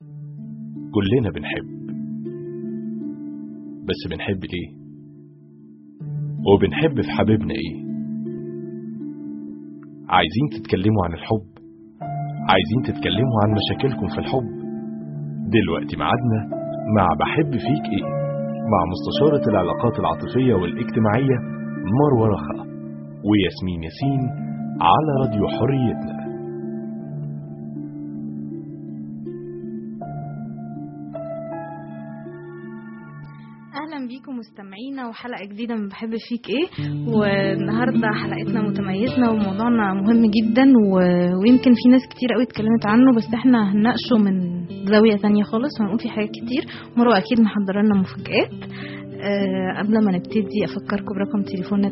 كلنا بنحب بس بنحب ليه وبنحب في حبيبنا ايه عايزين تتكلموا عن الحب عايزين تتكلموا عن مشاكلكم في الحب دلوقتي ميعادنا مع بحب فيك ايه مع مستشارة العلاقات العاطفية والاجتماعية مروة رخا وياسمين ياسين على راديو حريتنا اهلا بيكم مستمعينا وحلقه جديده من بحب فيك ايه والنهارده حلقتنا متميزه وموضوعنا مهم جدا و... ويمكن في ناس كتير قوي اتكلمت عنه بس احنا هنناقشه من زاويه تانية خالص وهنقول فيه حاجات كتير مروه اكيد محضره لنا مفاجآت أه قبل ما نبتدي افكركم برقم تليفوننا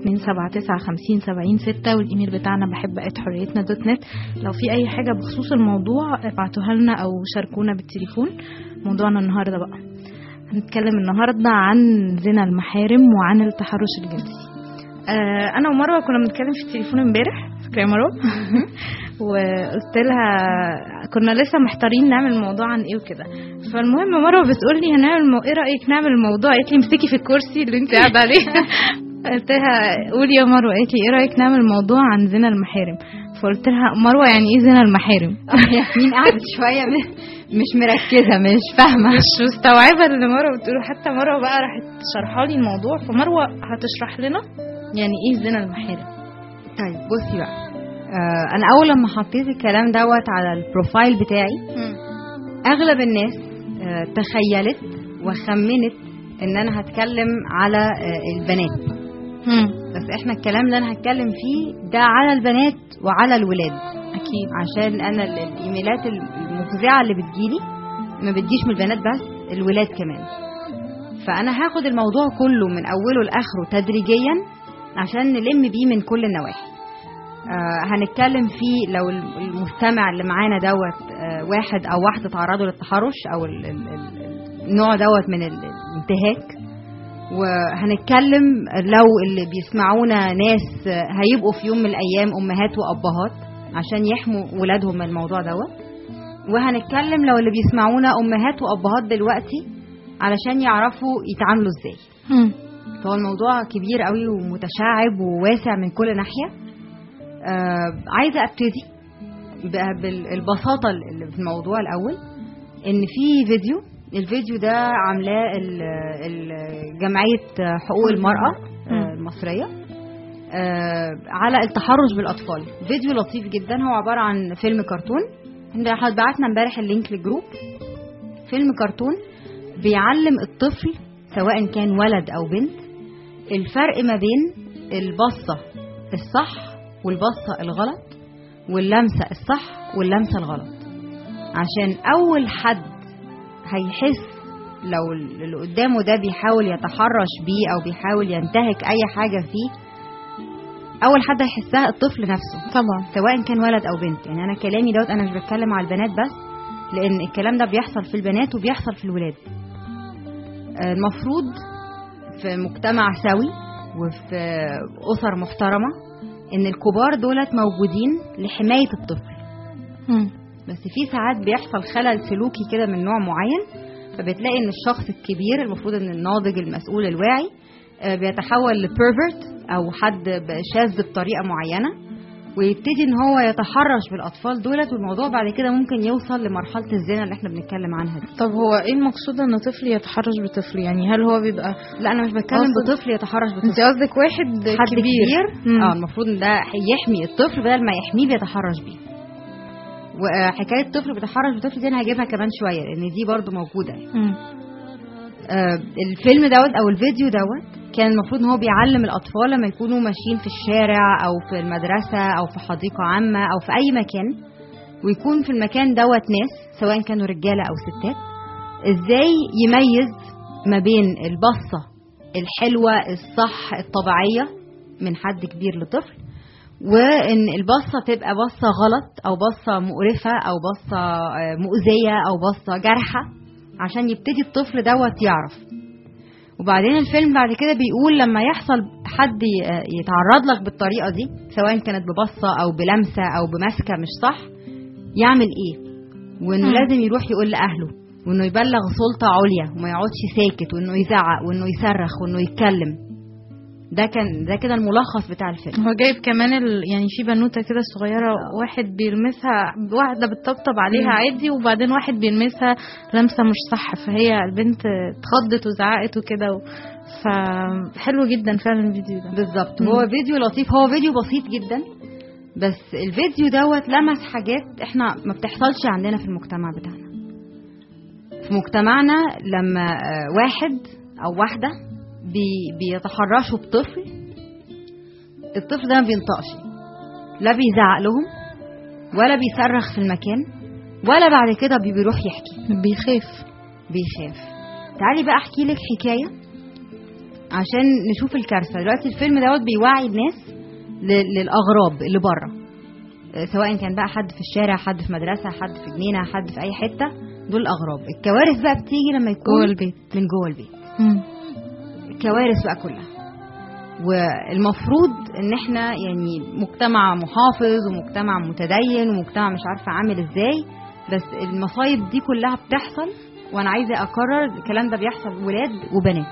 279 والايميل بتاعنا بحب ات حريتنا دوت نت لو في اي حاجه بخصوص الموضوع ابعتوها لنا او شاركونا بالتليفون موضوعنا النهارده بقى هنتكلم النهارده عن زنا المحارم وعن التحرش الجنسي آه انا ومروه كنا بنتكلم في التليفون امبارح فاكره يا مروه وقلت لها كنا لسه محتارين نعمل الموضوع عن ايه وكده فالمهم مروه بتقول لي هنعمل مو... ايه رايك نعمل الموضوع قالت لي امسكي في الكرسي اللي انت قاعده عليه قلت لها قولي يا مروه قالت لي ايه رايك نعمل موضوع عن زنا المحارم فقلت لها مروه يعني ايه زنا المحارم ياسمين قعدت شويه مش مركزه مش فاهمه مش مستوعبه اللي مروه بتقوله حتى مروه بقى راحت شرحها لي الموضوع فمروه هتشرح لنا يعني ايه زنا المحارم طيب بصي بقى آه انا اول لما حطيت الكلام دوت على البروفايل بتاعي مم. اغلب الناس آه تخيلت وخمنت ان انا هتكلم على آه البنات مم. بس احنا الكلام اللي انا هتكلم فيه ده على البنات وعلى الولاد اكيد عشان انا ال- الايميلات المفزعه اللي بتجيلي ما بتجيش من البنات بس الولاد كمان فانا هاخد الموضوع كله من اوله لاخره تدريجيا عشان نلم بيه من كل النواحي آه هنتكلم فيه لو الم- المستمع اللي معانا دوت آه واحد او واحده تعرضوا للتحرش او ال- ال- ال- النوع دوت من ال- الانتهاك وهنتكلم لو اللي بيسمعونا ناس آه، هيبقوا في يوم من الايام امهات وابهات عشان يحموا ولادهم من الموضوع دوت وهنتكلم لو اللي بيسمعونا امهات وابهات دلوقتي علشان يعرفوا يتعاملوا ازاي مم. فهو الموضوع كبير قوي ومتشعب وواسع من كل ناحيه آه عايزه ابتدي ب- بالبساطه اللي في الموضوع الاول ان في فيديو الفيديو ده عاملاه ال- ال- جمعيه حقوق المراه آه، المصريه آه، على التحرش بالاطفال فيديو لطيف جدا هو عباره عن فيلم كرتون احنا بعتنا امبارح اللينك للجروب فيلم كرتون بيعلم الطفل سواء كان ولد او بنت الفرق ما بين البصه الصح والبصه الغلط واللمسه الصح واللمسه الغلط عشان اول حد هيحس لو اللي قدامه ده بيحاول يتحرش بيه او بيحاول ينتهك اي حاجه فيه اول حد هيحسها الطفل نفسه طبعا سواء كان ولد او بنت يعني انا كلامي دوت انا مش بتكلم على البنات بس لان الكلام ده بيحصل في البنات وبيحصل في الولاد آه، المفروض في مجتمع سوي وفي اسر محترمه ان الكبار دولت موجودين لحمايه الطفل مم. بس في ساعات بيحصل خلل سلوكي كده من نوع معين فبتلاقي ان الشخص الكبير المفروض ان الناضج المسؤول الواعي آه، بيتحول لبيرفرت او حد ب- شاذ بطريقه معينه ويبتدي ان هو يتحرش بالاطفال دولت والموضوع بعد كده ممكن يوصل لمرحله الزنا اللي احنا بنتكلم عنها دي طب هو ايه المقصود ان طفل يتحرش بطفل يعني هل هو بيبقى لا انا مش بتكلم أقصد- بطفل يتحرش انت بطفل قصدك واحد حد كبير, مم. اه المفروض ان ده يحمي الطفل بدل ما يحميه بيتحرش بيه وحكايه الطفل بيتحرش بطفل دي انا هجيبها كمان شويه لان دي برضو موجوده مم. آه، الفيلم دوت او الفيديو دوت كان المفروض ان هو بيعلم الاطفال لما يكونوا ماشيين في الشارع او في المدرسه او في حديقه عامه او في اي مكان ويكون في المكان دوت ناس سواء كانوا رجاله او ستات ازاي يميز ما بين البصه الحلوه الصح الطبيعيه من حد كبير لطفل وان البصه تبقى بصه غلط او بصه مقرفه او بصه آه، مؤذيه او بصه جارحه عشان يبتدي الطفل دوت يعرف وبعدين الفيلم بعد كده بيقول لما يحصل حد ي- يتعرض لك بالطريقه دي سواء كانت ببصه او بلمسه او بمسكه مش صح يعمل ايه وانه مم. لازم يروح يقول لاهله وانه يبلغ سلطه عليا وما يقعدش ساكت وانه يزعق وانه يصرخ وانه يتكلم ده كان ده كده الملخص بتاع الفيلم هو جايب كمان ال... يعني في بنوته كده صغيره واحد بيلمسها واحده بتطبطب عليها مم. عادي وبعدين واحد بيلمسها لمسه مش صح فهي البنت اتخضت وزعقت وكده و... فحلو جدا فعلا الفيديو ده بالظبط مم. هو فيديو لطيف هو فيديو بسيط جدا بس الفيديو دوت لمس حاجات احنا ما بتحصلش عندنا في المجتمع بتاعنا في مجتمعنا لما آه، واحد او واحده بي بيتحرشوا بطفل الطفل ده ما بينطقش لا بيزعق لهم ولا بيصرخ في المكان ولا بعد كده بي- بيروح يحكي بيخاف بيخاف تعالي بقى احكي لك حكايه عشان نشوف الكارثه دلوقتي الفيلم دوت بيوعي الناس ل- للاغراب اللي بره آه، سواء كان بقى حد في الشارع حد في مدرسه حد في جنينه حد في اي حته دول الاغراب الكوارث بقى بتيجي لما يكون جوه البيت من جوه البيت مم. الكوارث بقى كلها والمفروض ان احنا يعني مجتمع محافظ ومجتمع متدين ومجتمع مش عارفه عامل ازاي بس المصايب دي كلها بتحصل وانا عايزه اكرر الكلام ده بيحصل ولاد وبنات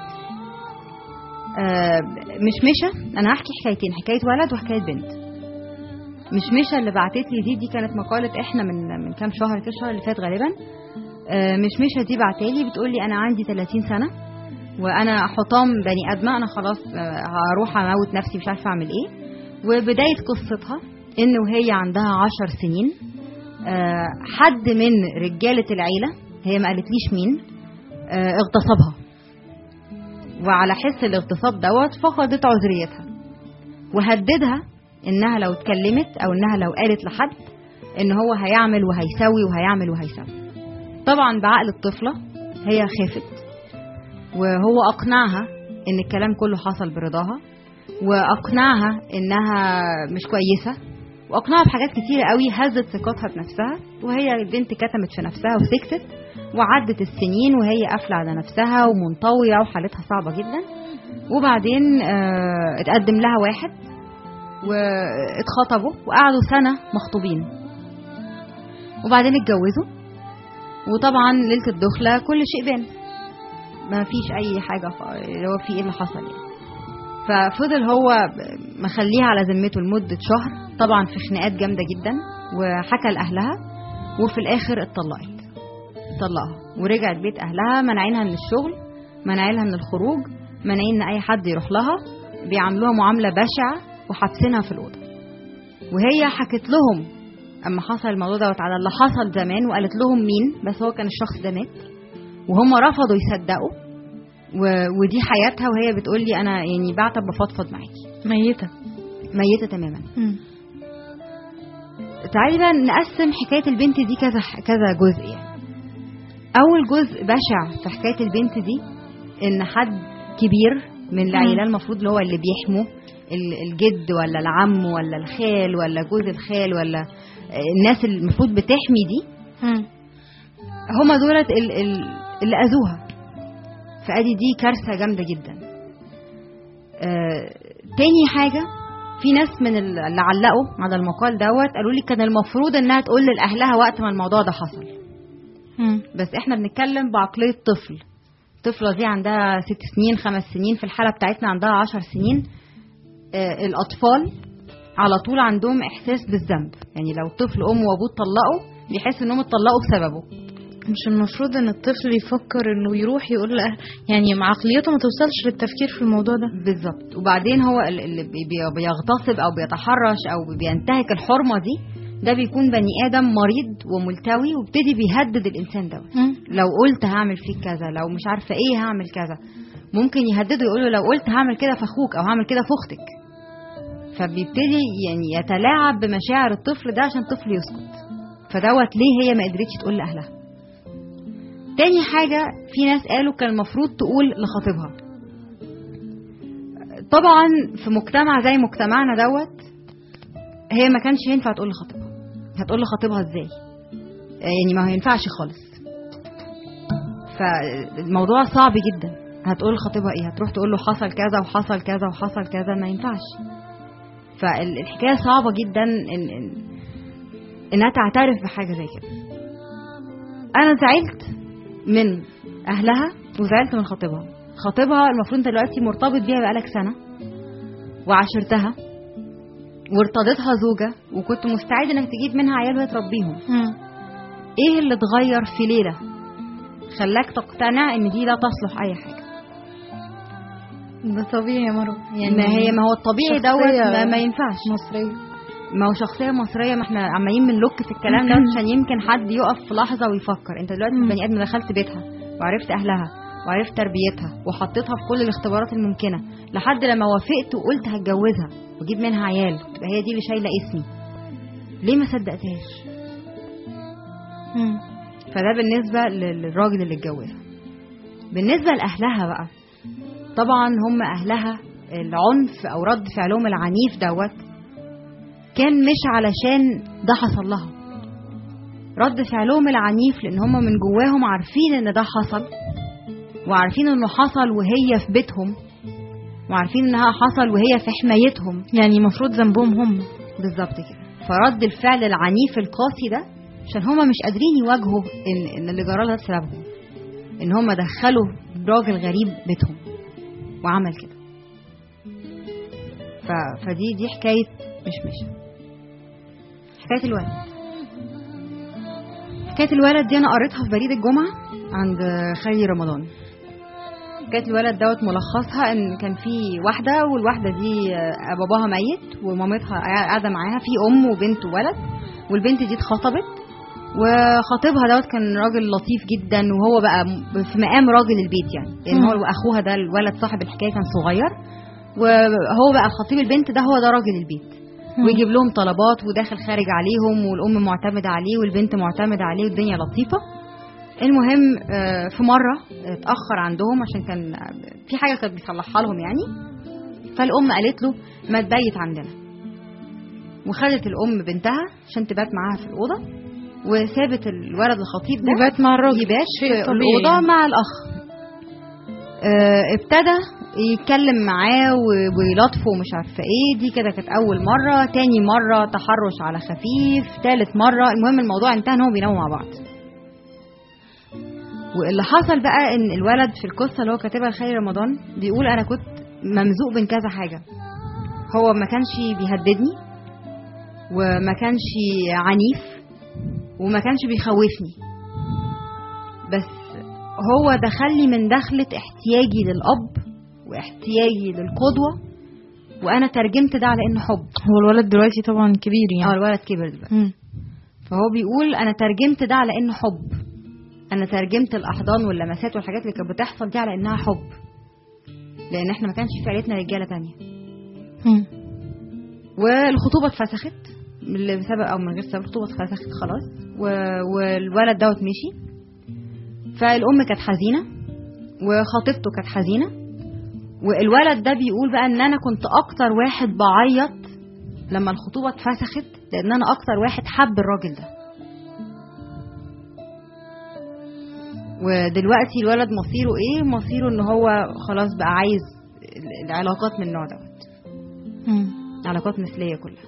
آه، مشمشه انا هحكي حكايتين حكايه ولد وحكايه بنت مشمشه اللي بعتت لي دي دي كانت مقاله احنا من من كام شهر كده الشهر اللي فات غالبا آه، مشمشه دي بعتالي بتقول لي انا عندي 30 سنه وانا حطام بني ادمه انا خلاص آه، هروح اموت نفسي مش عارفه اعمل ايه وبدايه قصتها ان وهي عندها عشر سنين آه، حد من رجاله العيله هي ما قالتليش مين آه، اغتصبها وعلى حس الاغتصاب دوت فقدت عذريتها وهددها انها لو اتكلمت او انها لو قالت لحد ان هو هيعمل وهيسوي وهيعمل وهيسوي طبعا بعقل الطفله هي خافت وهو اقنعها ان الكلام كله حصل برضاها واقنعها انها مش كويسه واقنعها بحاجات كتيره قوي هزت ثقتها بنفسها وهي البنت كتمت في نفسها وسكتت وعدت السنين وهي قافله على نفسها ومنطويه وحالتها صعبه جدا وبعدين آه، اتقدم لها واحد واتخطبوا وقعدوا سنه مخطوبين وبعدين اتجوزوا وطبعا ليله الدخله كل شيء بان ما فيش اي حاجه ف- اللي هو في ايه اللي حصل يعني ففضل هو ب- مخليها على ذمته لمده شهر طبعا في خناقات جامده جدا وحكى لاهلها وفي الاخر اتطلقت طلقها ورجعت بيت اهلها منعينها من الشغل منعينها من الخروج منعين ان اي حد يروح لها بيعاملوها معامله بشعه وحابسينها في الاوضه وهي حكت لهم اما حصل الموضوع دوت على اللي حصل زمان وقالت لهم مين بس هو كان الشخص ده مات وهم رفضوا يصدقوا و... ودي حياتها وهي بتقول لي انا يعني بعتب بفضفض معاكي ميته ميته تماما مم. تعالي بقى نقسم حكايه البنت دي كذا كذا جزء يعني اول جزء بشع في حكايه البنت دي ان حد كبير من العيله المفروض اللي هو اللي بيحموا ال- الجد ولا العم ولا الخال ولا جوز الخال ولا الناس اللي المفروض بتحمي دي مم. هما دولت ال- ال- اللي اذوها فادي دي كارثه جامده جدا آه، تاني حاجه في ناس من ال- اللي علقوا على المقال دوت قالوا لي كان المفروض انها تقول لاهلها وقت ما الموضوع ده حصل مم. بس احنا بنتكلم بعقليه طفل الطفله دي عندها ست سنين خمس سنين في الحاله بتاعتنا عندها عشر سنين آه، الاطفال على طول عندهم احساس بالذنب يعني لو طفل امه وابوه اتطلقوا بيحس انهم اتطلقوا بسببه مش المفروض ان الطفل يفكر انه يروح يقول له يعني مع عقليته ما توصلش للتفكير في الموضوع ده بالظبط وبعدين هو ال- اللي بي- بي- بيغتصب او بيتحرش او بينتهك الحرمه دي ده بيكون بني ادم مريض وملتوي وابتدي بيهدد الانسان دوت مم. لو قلت هعمل فيك كذا لو مش عارفه ايه هعمل كذا ممكن يهدده يقول له لو قلت هعمل كده في اخوك او هعمل كده في اختك فبيبتدي يعني يتلاعب بمشاعر الطفل ده عشان الطفل يسكت فدوت ليه هي ما قدرتش تقول لاهلها تاني حاجة في ناس قالوا كان المفروض تقول لخطيبها طبعا في مجتمع زي مجتمعنا دوت هي ما كانش ينفع تقول لخطيبها هتقول لخطيبها ازاي يعني ما ينفعش خالص فالموضوع صعب جدا هتقول لخطيبها ايه هتروح تقول له حصل كذا وحصل كذا وحصل كذا ما ينفعش فالحكايه صعبه جدا ان, إن انها تعترف بحاجه زي كده انا زعلت من اهلها وزعلت من خطيبها خطيبها المفروض انت دلوقتي مرتبط بيها بقالك سنه وعاشرتها وارتضيتها زوجه وكنت مستعد انك تجيب منها عيال وهي تربيهم ايه اللي اتغير في ليله خلاك تقتنع ان دي لا تصلح اي حاجه ده طبيعي يا مروه يعني ما هي ما هو الطبيعي دوت شخصية ما, ما ينفعش مصريه ما هو شخصيه مصريه ما احنا عمالين بنلوك في الكلام ده عشان يمكن حد يقف في لحظه ويفكر انت دلوقتي مم. بني ادم دخلت بيتها وعرفت اهلها وعرفت تربيتها وحطيتها في كل الاختبارات الممكنه لحد لما وافقت وقلت هتجوزها واجيب منها عيال تبقى هي دي اللي شايله اسمي ليه ما صدقتهاش مم. فده بالنسبه لل- للراجل اللي اتجوزها بالنسبه لاهلها بقى طبعا هم اهلها العنف او رد فعلهم العنيف دوت كان مش علشان ده حصل لها رد فعلهم العنيف لان هم من جواهم عارفين ان ده حصل وعارفين انه حصل وهي في بيتهم وعارفين انها حصل وهي في حمايتهم يعني المفروض ذنبهم هم بالظبط كده فرد الفعل العنيف القاسي ده عشان هما مش قادرين يواجهوا ان ان اللي جرى لها بسببهم ان هما دخلوا راجل غريب بيتهم وعمل كده ف... فدي دي حكايه مش مش حكايه الولد حكايه الولد دي انا قريتها في بريد الجمعه عند خالي رمضان حكايه الولد دوت ملخصها ان كان في واحده والواحده دي آه، باباها ميت ومامتها قاعده معاها في ام وبنت وولد والبنت دي اتخطبت وخطيبها دوت كان راجل لطيف جدا وهو بقى م- في مقام راجل البيت يعني لان هو مم. اخوها ده الولد صاحب الحكايه كان صغير وهو بقى خطيب البنت ده هو ده راجل البيت ويجيب لهم طلبات وداخل خارج عليهم والام معتمده عليه والبنت معتمده عليه والدنيا لطيفه المهم آه، في مره اتاخر عندهم عشان كان في حاجه كانت بيصلحها لهم يعني فالام قالت له ما تبيت عندنا وخدت الام بنتها عشان تبات معاها في الاوضه وسابت الولد الخطيب ده يبات مع الراجل يبات شيء في طبيعي الاوضه يعني. مع الاخ آه، ابتدى يتكلم معاه و- ويلطفه ومش عارفه ايه دي كده كانت اول مره تاني مره تحرش على خفيف تالت مره المهم الموضوع انتهى ان هم بيناموا مع بعض واللي حصل بقى ان الولد في القصه اللي هو كاتبها لخير رمضان بيقول انا كنت ممزوق بين كذا حاجه هو ما كانش بيهددني وما كانش عنيف وما كانش بيخوفني بس هو دخلني من دخلة احتياجي للأب واحتياجي للقدوة وأنا ترجمت ده على إنه حب هو الولد دلوقتي طبعا كبير اه يعني الولد كبر دلوقتي مم. فهو بيقول أنا ترجمت ده على إنه حب أنا ترجمت الأحضان واللمسات والحاجات اللي كانت بتحصل دي على إنها حب لأن إحنا ما كانش في عيلتنا رجالة تانية مم. والخطوبة اتفسخت اللي بسبب أو من غير سبب الخطوبة اتفسخت خلاص و... والولد دوت مشي فالأم كانت حزينة وخطيبته كانت حزينة والولد ده بيقول بقى ان انا كنت اكتر واحد بعيط لما الخطوبة اتفسخت لان انا اكتر واحد حب الراجل ده ودلوقتي الولد مصيره ايه مصيره ان هو خلاص بقى عايز ال- العلاقات من النوع دوت مم. علاقات مثلية كلها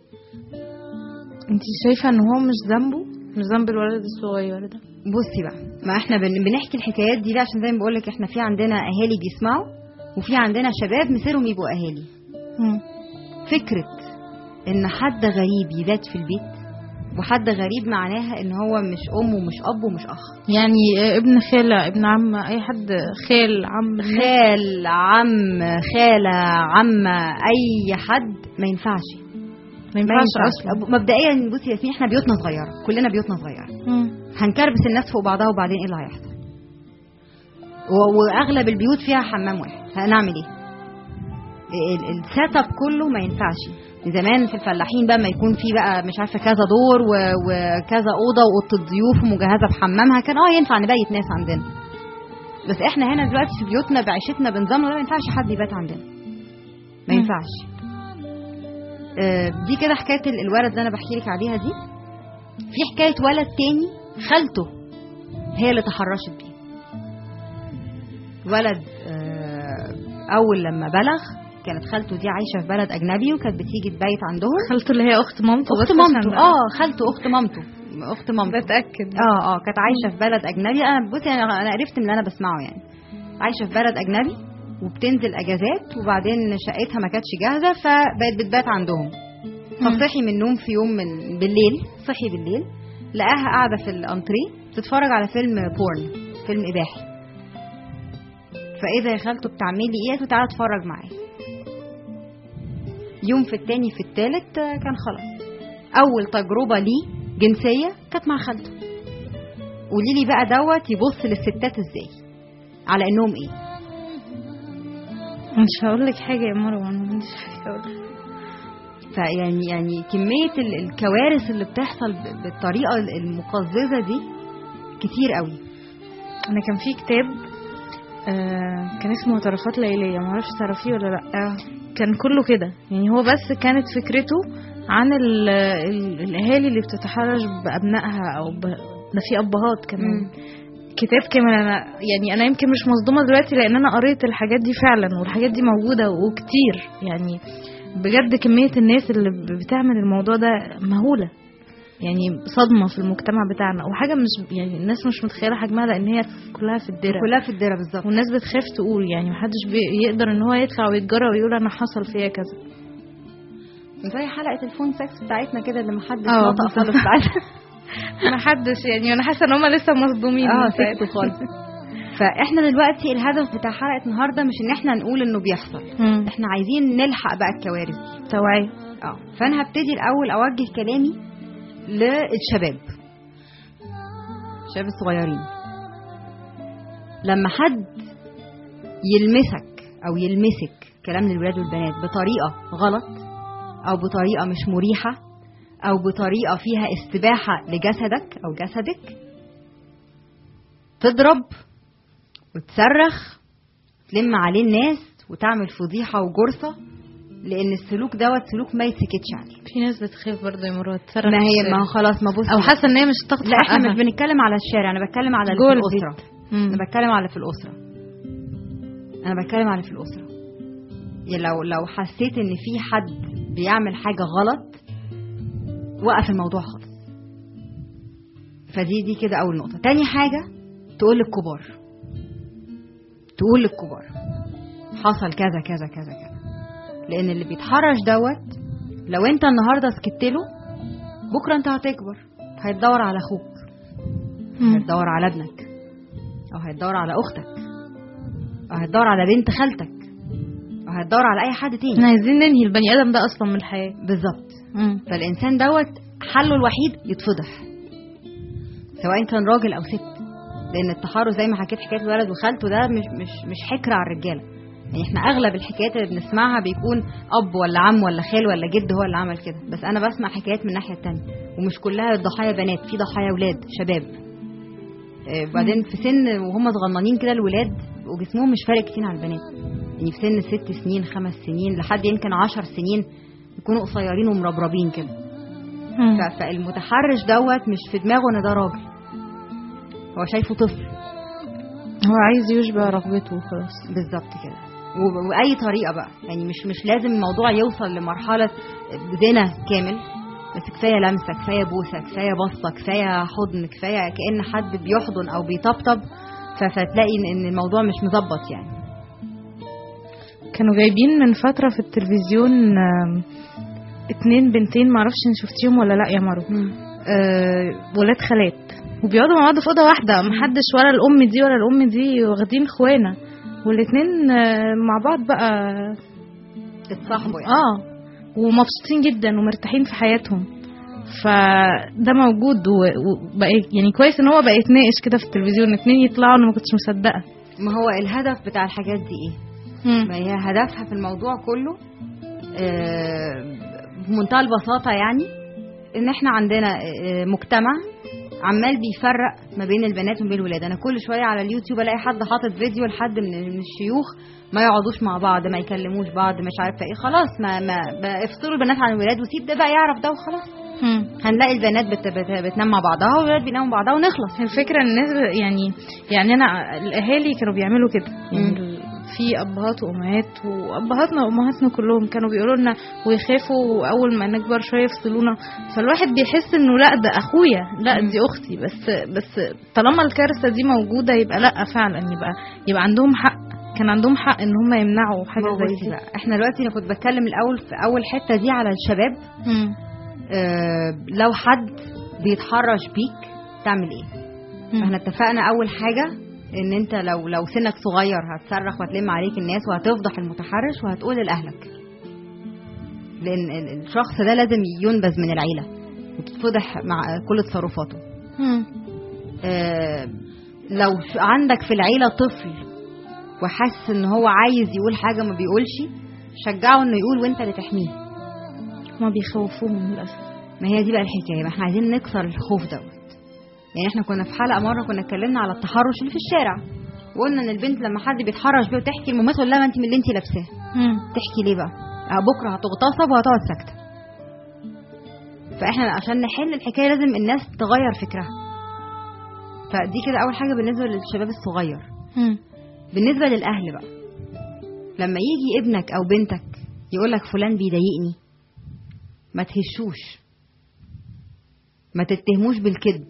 انت شايفه ان هو مش ذنبه مش ذنب الولد الصغير ده بصي بقى ما احنا بن- بنحكي الحكايات دي بقى عشان زي ما بقول لك احنا في عندنا اهالي بيسمعوا وفي عندنا شباب مصيرهم يبقوا اهالي مم. فكرة ان حد غريب يبات في البيت وحد غريب معناها ان هو مش ام ومش اب ومش اخ يعني ابن خالة ابن عم اي حد خال عم خال عم خالة عمة اي حد ما ينفعش ما ما ينفعش ينفعش اصلا مبدئيا بصي يا ياسمين احنا بيوتنا صغيرة كلنا بيوتنا صغيرة مم. هنكربس الناس فوق بعضها وبعدين ايه اللي هيحصل و- واغلب البيوت فيها حمام واحد هنعمل ايه ال- السيت اب كله ما ينفعش زمان في الفلاحين بقى ما يكون في بقى مش عارفه كذا دور و- وكذا اوضه واوضه الضيوف ومجهزه بحمامها كان اه ينفع نبيت ناس عندنا بس احنا هنا دلوقتي في بيوتنا بعيشتنا بنظامنا ده ما ينفعش حد يبات عندنا ما مم. ينفعش آه، دي كده حكايه ال- الولد اللي انا بحكي لك عليها دي في حكايه ولد تاني خالته هي اللي تحرشت بيه ولد آه، اول لما بلغ كانت خالته دي عايشه في بلد اجنبي وكانت بتيجي تبيت عندهم خالته اللي هي اخت مامته اخت بس مامته عشان- اه خالته اخت مامته اخت مامتي بتاكد اه اه كانت عايشه في بلد اجنبي انا بصي انا انا عرفت من اللي انا بسمعه يعني عايشه في بلد اجنبي وبتنزل اجازات وبعدين شقتها ما كانتش جاهزه فبقت بتبات عندهم فصحي من النوم في يوم من بالليل صحي بالليل لقاها قاعده في الانتريه بتتفرج على فيلم بورن فيلم اباحي فاذا يا خالته بتعملي ايه قالت له تعالى اتفرج معايا يوم في التاني في التالت آه، كان خلاص اول تجربه ليه جنسيه كانت مع خالته قولي لي بقى دوت يبص للستات ازاي على انهم ايه مش هقول لك حاجه يا مروه مش هقول فيعني يعني كميه ال- الكوارث اللي بتحصل ب- بالطريقه المقززه دي كتير قوي انا كان في كتاب آه كان اسمه طرفات ليليه ما اعرفش تعرفيه ولا لا اه كان كله كده يعني هو بس كانت فكرته عن ال ال الاهالي اللي بتتحرش بابنائها او ب... ده في ابهات كمان كتاب كمان انا يعني انا يمكن مش مصدومه دلوقتي لان انا قريت الحاجات دي فعلا والحاجات دي موجوده وكتير يعني بجد كميه الناس اللي ب- بتعمل الموضوع ده مهوله يعني صدمه في المجتمع بتاعنا وحاجه مش يعني الناس مش متخيله حجمها لان هي كلها في الدرع كلها في الدره بالظبط والناس بتخاف تقول يعني محدش بيقدر ان هو يطلع ويتجرأ ويقول انا حصل فيا كذا زي حلقه الفون سكس بتاعتنا كده اللي محدش اه، نطق بالظبط. خالص ساعتها محدش يعني انا حاسه ان هم لسه مصدومين اه من ساعتها. سكتوا خالص فاحنا دلوقتي الهدف بتاع حلقه النهارده مش ان احنا نقول انه بيحصل مم. احنا عايزين نلحق بقى الكوارث دي توعيه اه فانا هبتدي الاول اوجه كلامي للشباب الشباب الصغيرين لما حد يلمسك او يلمسك كلام للولاد والبنات بطريقه غلط او بطريقه مش مريحه او بطريقه فيها استباحه لجسدك او جسدك تضرب وتصرخ تلم عليه الناس وتعمل فضيحه وجرثه لان السلوك دوت سلوك ما يتسكتش عليه في ناس بتخاف برضه يا مرات تصرف ما في هي الشارع. ما هو خلاص ما بص او حاسه ان هي مش تاخد لا احنا حقها. مش بنتكلم على الشارع انا بتكلم على اللي جوه في البيت. الاسره مم. انا بتكلم على في الاسره انا بتكلم على في الاسره يعني لو لو حسيت ان في حد بيعمل حاجه غلط وقف الموضوع خالص فدي دي كده اول نقطه تاني حاجه تقول للكبار تقول للكبار حصل كذا كذا كذا كذا لان اللي بيتحرش دوت لو انت النهارده سكت له بكره انت هتكبر هيتدور على اخوك مم. هتدور على ابنك او هتدور على اختك او هتدور على بنت خالتك او هتدور على اي حد تاني احنا عايزين ننهي البني ادم ده اصلا من الحياه بالظبط مم. فالانسان دوت حله الوحيد يتفضح سواء كان راجل او ست لان التحرش زي ما حكيت حكايه الولد وخالته ده مش مش مش حكر على الرجاله يعني احنا اغلب الحكايات اللي بنسمعها بيكون اب ولا عم ولا خال ولا جد هو اللي عمل كده بس انا بسمع حكايات من الناحيه التانية ومش كلها الضحايا بنات في ضحايا ولاد شباب آه، وبعدين في سن وهم صغننين كده الولاد وجسمهم مش فارق كتير عن البنات يعني في سن ست سنين خمس سنين لحد يمكن عشر سنين يكونوا قصيرين ومربربين كده مم. ف- فالمتحرش دوت مش في دماغه ان ده راجل هو شايفه طفل هو عايز يشبع رغبته وخلاص بالظبط كده و- واي طريقه بقى يعني مش مش لازم الموضوع يوصل لمرحله زنا كامل بس كفايه لمسه كفايه بوسه كفايه بصه كفايه حضن كفايه كان حد بيحضن او بيطبطب ف- فتلاقي ان إن الموضوع مش مظبط يعني كانوا جايبين من فتره في التلفزيون آم، اتنين بنتين معرفش ان شفتيهم ولا لا يا مرو آه، ولاد خالات وبيقعدوا مع بعض في اوضه واحده محدش ولا الام دي ولا الام دي واخدين اخوانا والاتنين آه، مع بعض بقى اتصاحبوا يعني اه ومبسوطين جدا ومرتاحين في حياتهم فده موجود و- وبقى يعني كويس ان هو بقى يتناقش كده في التلفزيون اتنين يطلعوا انا ما كنتش مصدقه ما هو الهدف بتاع الحاجات دي ايه ما هي هدفها في الموضوع كله آه، بمنتهى البساطة يعني ان احنا عندنا آه، مجتمع عمال بيفرق ما بين البنات وما بين الولاد انا كل شويه على اليوتيوب الاقي حد حاطط فيديو لحد من من الشيوخ ما يقعدوش مع بعض ما يكلموش بعض مش عارفه ايه خلاص ما ما ما افصلوا البنات عن الولاد وسيب ده بقى يعرف ده وخلاص مم. هنلاقي البنات بت بت بتنام مع بعضها والولاد بيناموا مع بعضها ونخلص الفكره ان الناس ب- يعني يعني انا الاهالي كانوا بيعملوا كده يعني مم. ال- في ابهات وامهات وابهاتنا وامهاتنا كلهم كانوا بيقولوا لنا ويخافوا اول ما نكبر شويه يفصلونا فالواحد بيحس انه لا ده اخويا لا دي اختي بس بس طالما الكارثه دي موجوده يبقى لا فعلا يبقى يبقى عندهم حق كان عندهم حق ان هم يمنعوا حاجه ما هو زي بصي دي بقى احنا دلوقتي انا كنت بتكلم الاول في اول حته دي على الشباب مم. اه لو حد بيتحرش بيك تعمل ايه مم. احنا اتفقنا اول حاجه ان انت لو لو سنك صغير هتصرخ وهتلم عليك الناس وهتفضح المتحرش وهتقول لاهلك لان ال- الشخص ده لازم ينبذ من العيله وتتفضح مع كل تصرفاته مم. آه، لو ش- عندك في العيله طفل وحاسس ان هو عايز يقول حاجه ما بيقولش شجعه انه يقول وانت اللي تحميه هما بيخوفوهم للاسف ما هي دي بقى الحكايه ما احنا عايزين نكسر الخوف دوت يعني احنا كنا في حلقه مره كنا اتكلمنا على التحرش اللي في الشارع وقلنا ان البنت لما حد بيتحرش بيها وتحكي الممثل لا ما انت من اللي انت لابساه مم. تحكي ليه بقى آه، بكره هتغتصب وهتقعد ساكته فاحنا عشان نحل الحكايه لازم الناس تغير فكرها فدي كده اول حاجه بالنسبه للشباب الصغير مم. بالنسبه للاهل بقى لما يجي ابنك او بنتك يقول لك فلان بيضايقني ما تهشوش ما تتهموش بالكذب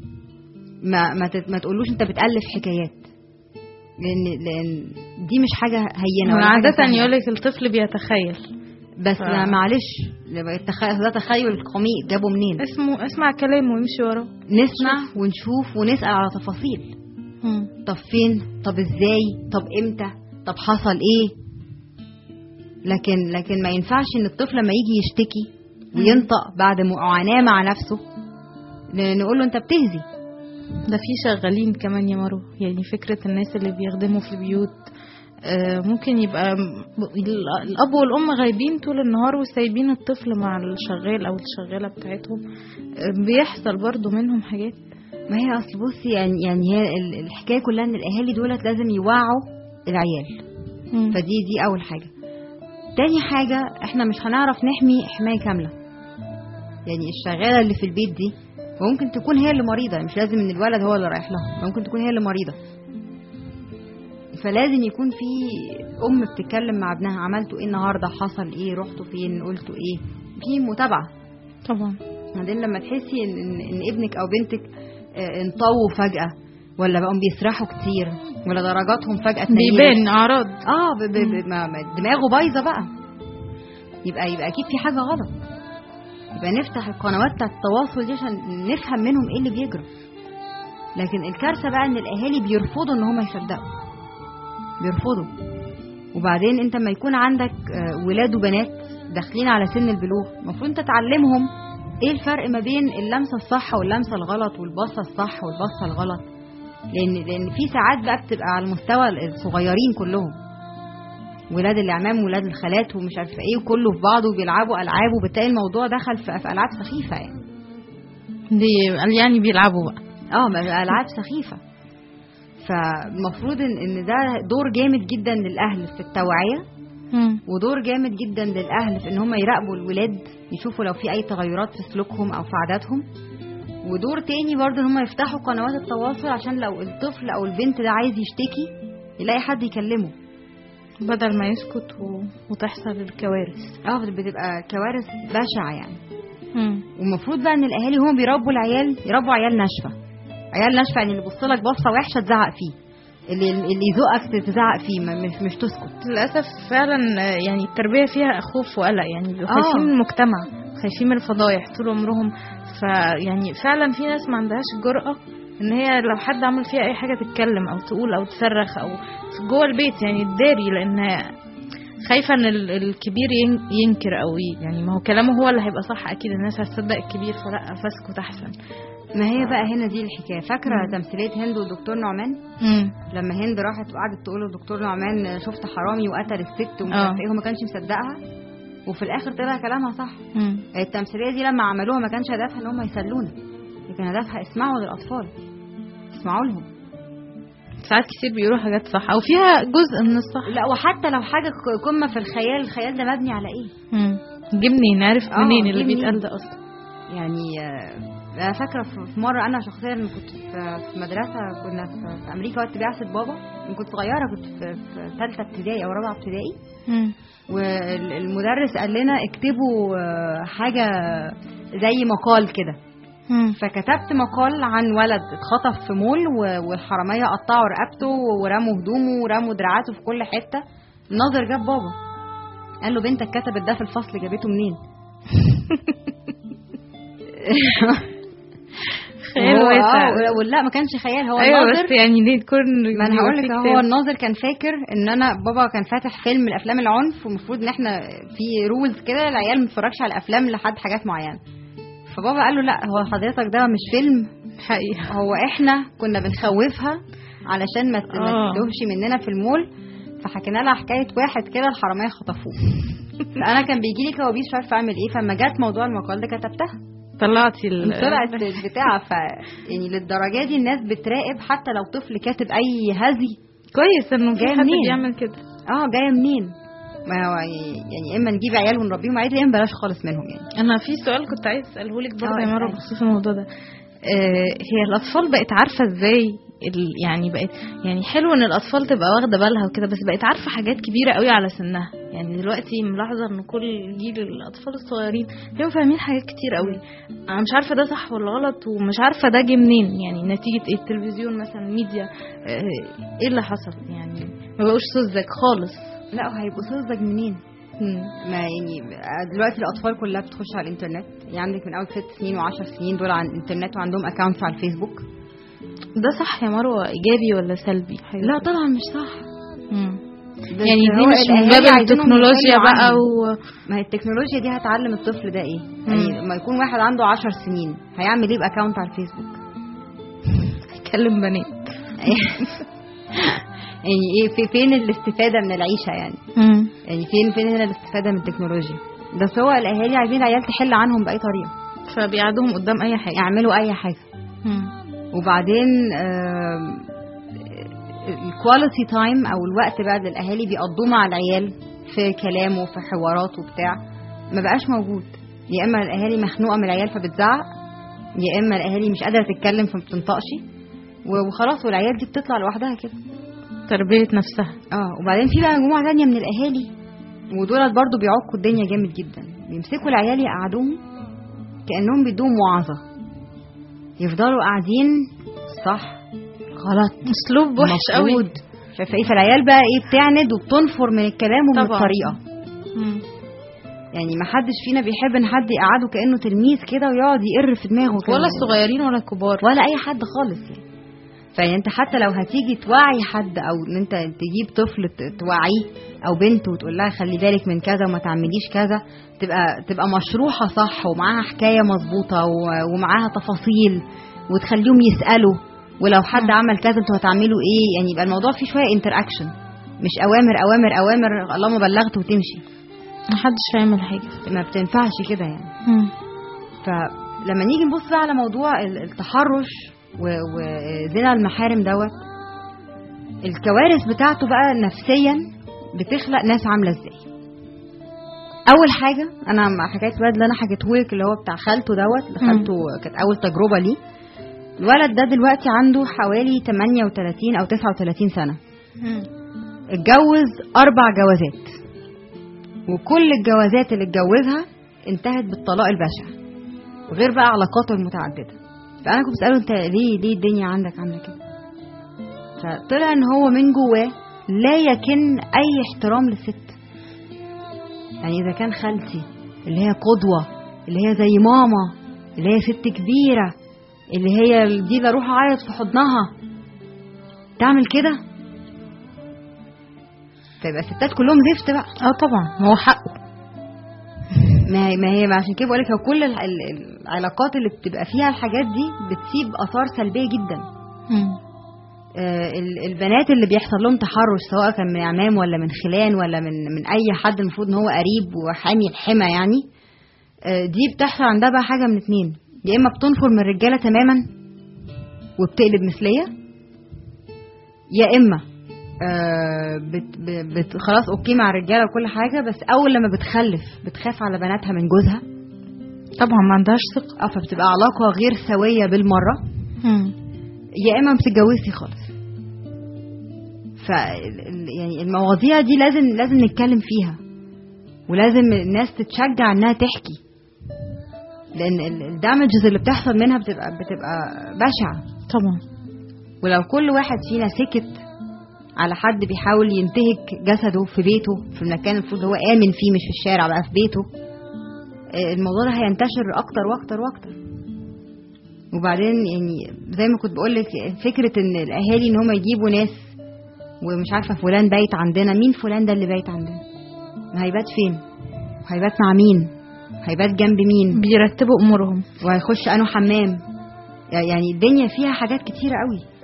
ما ما, تت... ما تقولوش انت بتالف حكايات لان لان دي مش حاجه هينه ولا حاجة عادة سهلة. يقولك الطفل بيتخيل بس ف- لا معلش ده التخ- ده تخيل قميء جابه منين اسمه اسمع كلامه ويمشي وراه نسمع ونشوف ونسال على تفاصيل مم. طب فين طب ازاي طب امتى طب حصل ايه لكن لكن ما ينفعش ان الطفل لما يجي يشتكي وينطق بعد معاناه مع نفسه ن- نقول له انت بتهزي ده في شغالين كمان يا مارو يعني فكرة الناس اللي بيخدموا في البيوت آه، ممكن يبقى م- ال- الأب والأم غايبين طول النهار وسايبين الطفل مع الشغال أو الشغالة بتاعتهم آه، بيحصل برضو منهم حاجات ما هي اصل بصي يعني يعني هي ال- الحكايه كلها ان الاهالي دولت لازم يوعوا العيال مم. فدي دي اول حاجه تاني حاجه احنا مش هنعرف نحمي حمايه كامله يعني الشغاله اللي في البيت دي ممكن تكون هي اللي مريضه مش لازم ان الولد هو اللي رايح لها ممكن تكون هي اللي مريضه فلازم يكون في ام بتتكلم مع ابنها عملتوا ايه النهارده حصل ايه رحتوا فين قلتوا ايه في متابعه طبعا بعدين لما تحسي ان, إن, إن ابنك او بنتك آه، انطووا فجاه ولا بقوا بيسرحوا كتير ولا درجاتهم فجاه اتنيلت. بيبان أعراض اه ب- ب- ب- ما- ما- دماغه بايظه بقى يبقى يبقى اكيد في حاجه غلط يبقى نفتح القنوات بتاعت التواصل دي عشان نفهم منهم ايه اللي بيجرى لكن الكارثه بقى ان الاهالي بيرفضوا ان هم يصدقوا بيرفضوا وبعدين انت لما يكون عندك آه، ولاد وبنات داخلين على سن البلوغ المفروض انت تعلمهم ايه الفرق ما بين اللمسه الصح واللمسه الغلط والبصه الصح والبصه الغلط لان لان في ساعات بقى بتبقى على المستوى الصغيرين كلهم ولاد الاعمام وولاد الخالات ومش عارفه ايه وكله في بعضه وبيلعبوا العاب وبتلاقي الموضوع دخل في, في العاب سخيفه يعني دي قال يعني بيلعبوا بقى اه ما بقى العاب سخيفه فالمفروض ان ان ده دور جامد جدا للاهل في التوعيه مم. ودور جامد جدا للاهل في ان هم يراقبوا الولاد يشوفوا لو في اي تغيرات في سلوكهم او في عاداتهم ودور تاني برضه ان هم يفتحوا قنوات التواصل عشان لو الطفل او البنت ده عايز يشتكي يلاقي حد يكلمه بدل ما يسكت و... وتحصل الكوارث اه بتبقى كوارث بشعه يعني مم. والمفروض بقى ان الاهالي هم بيربوا العيال يربوا عيال ناشفه عيال ناشفه يعني اللي يبص لك بصه وحشه تزعق فيه اللي اللي يزقك تزعق فيه ما- مش مش تسكت للأسف فعلا آه، يعني التربية فيها خوف وقلق يعني بيبقوا آه. خايفين من المجتمع خايفين من الفضايح طول عمرهم فيعني فعلا في ناس ما عندهاش الجرأة ان هي لو حد عمل فيها اي حاجة تتكلم او تقول او تصرخ او في جوه البيت يعني تداري لان خايفة ان ال- الكبير ين- ينكر او ي- يعني ما هو كلامه هو اللي هيبقى صح اكيد الناس هتصدق الكبير فلا فاسكت احسن ما هي بقى هنا دي الحكايه فاكره تمثيليه هند والدكتور نعمان امم لما هند راحت وقعدت تقول للدكتور نعمان شفت حرامي وقتل الست ومش آه. عارفه ايه هو ما كانش مصدقها وفي الاخر طلع كلامها صح امم التمثيليه دي لما عملوها ما كانش هدفها ان هم يسلونا لكن هدفها اسمعوا للاطفال اسمعوا لهم ساعات كتير بيقولوا حاجات صح او فيها جزء من الصح لا وحتى لو حاجه ك- قمه في الخيال الخيال ده مبني على ايه امم جيب منين عارف آه، منين اللي جيب منين. بيتقال ده اصلا يعني آه، انا فاكره في في مره انا شخصيا لما كنت في في مدرسه كنا في- في امريكا وقت بعثه بابا لما كنت صغيره كنت في في ثالثه ابتدائي او رابعه ابتدائي مم. والمدرس قال لنا اكتبوا آه، حاجه زي مقال كده مم. فكتبت مقال عن ولد اتخطف في مول و- والحراميه قطعوا رقبته ورموا هدومه ورموا دراعاته في كل حته الناظر جاب بابا قال له بنتك كتبت ده في الفصل جابته منين خيال وهو- واسع اه ولا ما كانش خيال هو ايوه الناظر بس يعني ليه تكون ما انا هقول لك يبقى هو في كتاب. الناظر كان فاكر ان انا بابا كان فاتح فيلم من افلام العنف والمفروض ان احنا في رولز كده العيال ما تتفرجش على افلام لحد حاجات معينه فبابا قال له لا هو حضرتك ده مش فيلم حقيقة هو احنا كنا بنخوفها علشان ما ت- ما آه. تتوهش مننا في المول فحكينا لها حكايه واحد كده الحراميه خطفوه فانا كان بيجي لي كوابيس مش عارفه اعمل ايه فلما جت موضوع المقال ده كتبتها طلعتي ال... طلعت البتاع ف يعني للدرجه دي الناس بتراقب حتى لو طفل كاتب اي هزي كويس انه في جاي حد منين؟ بيعمل كده اه جايه منين ما هو يعني اما نجيب عيال ونربيهم عادي يا اما بلاش خالص منهم يعني انا في سؤال كنت عايز اساله لك برضه اه، يا مره اسألي. بخصوص الموضوع ده آه هي الاطفال بقت عارفه ازاي ال... يعني بقت يعني حلو ان الاطفال تبقى واخده بالها وكده بس بقت عارفه حاجات كبيره قوي على سنها يعني دلوقتي ملاحظه ان كل جيل الاطفال الصغيرين تلاقيهم فاهمين حاجات كتير قوي انا مش عارفه ده صح ولا غلط ومش عارفه ده جه منين يعني نتيجه ايه التلفزيون مثلا الميديا آه ايه اللي حصل يعني ما بقوش سذج خالص لا وهيبقوا سذج منين مم. ما يعني دلوقتي الاطفال كلها بتخش على الانترنت يعني عندك من اول ست سنين وعشر سنين دول على الانترنت وعندهم اكونتس على الفيسبوك ده صح يا مروه ايجابي ولا سلبي حاجة لا كده؟ طبعا مش صح مم. بس يعني دي هو مش من الأهالي باب عايزينهم التكنولوجيا يخلوا بقى عنهم. و... ما هي التكنولوجيا دي هتعلم الطفل ده ايه مم. يعني لما يكون واحد عنده عشر سنين هيعمل ايه باكونت على الفيسبوك يكلم بنات يعني ايه في فين الاستفاده من العيشه يعني يعني فين فين هنا الاستفاده من التكنولوجيا بس هو الاهالي عايزين العيال تحل عنهم باي طريقه فبيقعدوهم قدام اي حاجه يعملوا اي حاجه مم. وبعدين الكواليتي تايم او الوقت بقى اللي الاهالي بيقضوه مع العيال في كلام وفي حوارات وبتاع ما بقاش موجود يا اما الاهالي مخنوقه من العيال فبتزعق يا اما الاهالي مش قادره تتكلم فما بتنطقش و- وخلاص والعيال دي بتطلع لوحدها كده تربيه نفسها اه وبعدين في بقى مجموعه ثانيه من الاهالي ودولت برضو بيعكوا الدنيا جامد جدا بيمسكوا العيال يقعدوهم كانهم بيدوهم وعظه يفضلوا قاعدين صح غلط اسلوب وحش قوي المفروض. شايفه ايه فالعيال بقى ايه بتعند وبتنفر من الكلام ومن طبعا. الطريقه مم. يعني ما حدش فينا بيحب ان حد يقعده كانه تلميذ كده ويقعد يقر في دماغه كده ولا الصغيرين ولا الكبار ولا اي حد خالص يعني فيعني انت حتى لو هتيجي توعي حد او ان انت تجيب طفل ت- توعيه او بنت وتقول لها خلي بالك من كذا وما تعمليش كذا تبقى تبقى مشروحه صح ومعاها حكايه مظبوطه و- ومعاها تفاصيل وتخليهم يسالوا ولو حد مم. عمل كذا انتوا هتعملوا ايه يعني يبقى الموضوع فيه شويه انتر اكشن مش اوامر اوامر اوامر اللهم بلغت وتمشي محدش هيعمل حاجه ما بتنفعش كده يعني مم. فلما نيجي نبص بقى على موضوع ال- التحرش و- وزنا المحارم دوت الكوارث بتاعته بقى نفسيا بتخلق ناس عامله ازاي اول حاجه انا مع حكايه الولد اللي انا حكيته لك اللي هو بتاع خالته دوت اللي مم. خالته كانت اول تجربه ليه الولد ده دلوقتي عنده حوالي 38 او 39 سنه مم. اتجوز اربع جوازات وكل الجوازات اللي اتجوزها انتهت بالطلاق البشع وغير بقى علاقاته المتعدده فانا كنت بساله انت ليه ليه الدنيا عندك عامله كده فطلع ان هو من جواه لا يكن اي احترام للست يعني اذا كان خالتي اللي هي قدوه اللي هي زي ماما اللي هي ست كبيره اللي هي دي اللي اروح اعيط في حضنها تعمل كده فيبقى الستات كلهم زفت بقى اه طبعا هو حقه ما هي ما هي عشان كده بقول لك هو كل ال- ال- العلاقات اللي بتبقى فيها الحاجات دي بتسيب اثار سلبيه جدا مم. آه، ال- البنات اللي بيحصل لهم تحرش سواء كان من عمام ولا من خلان ولا من من اي حد المفروض ان هو قريب وحامي الحمى يعني آه، دي بتحصل عندها بقى حاجه من اتنين يا اما بتنفر من الرجاله تماما وبتقلب مثليه يا اما آه، بت ب- بت خلاص اوكي مع الرجاله وكل حاجه بس اول لما بتخلف بتخاف على بناتها من جوزها طبعا ما عندهاش ثقه اه فبتبقى علاقه غير سويه بالمره مم. يا اما ما بتتجوزي خالص ف يعني المواضيع دي لازم لازم نتكلم فيها ولازم الناس تتشجع انها تحكي لان الدامجز اللي بتحصل منها بتبقى بتبقى بشعه طبعا ولو كل واحد فينا سكت على حد بيحاول ينتهك جسده في بيته في المكان المفروض هو امن فيه مش في الشارع بقى في بيته آه، الموضوع ده هينتشر اكتر واكتر واكتر وبعدين يعني زي ما كنت بقول لك فكره ان الاهالي ان هم يجيبوا ناس ومش عارفه فلان بايت عندنا مين فلان ده اللي بايت عندنا ما هيبات فين وهيبات مع مين هيبات جنب مين بيرتبوا امورهم وهيخش انه حمام يعني الدنيا فيها حاجات كتيرة قوي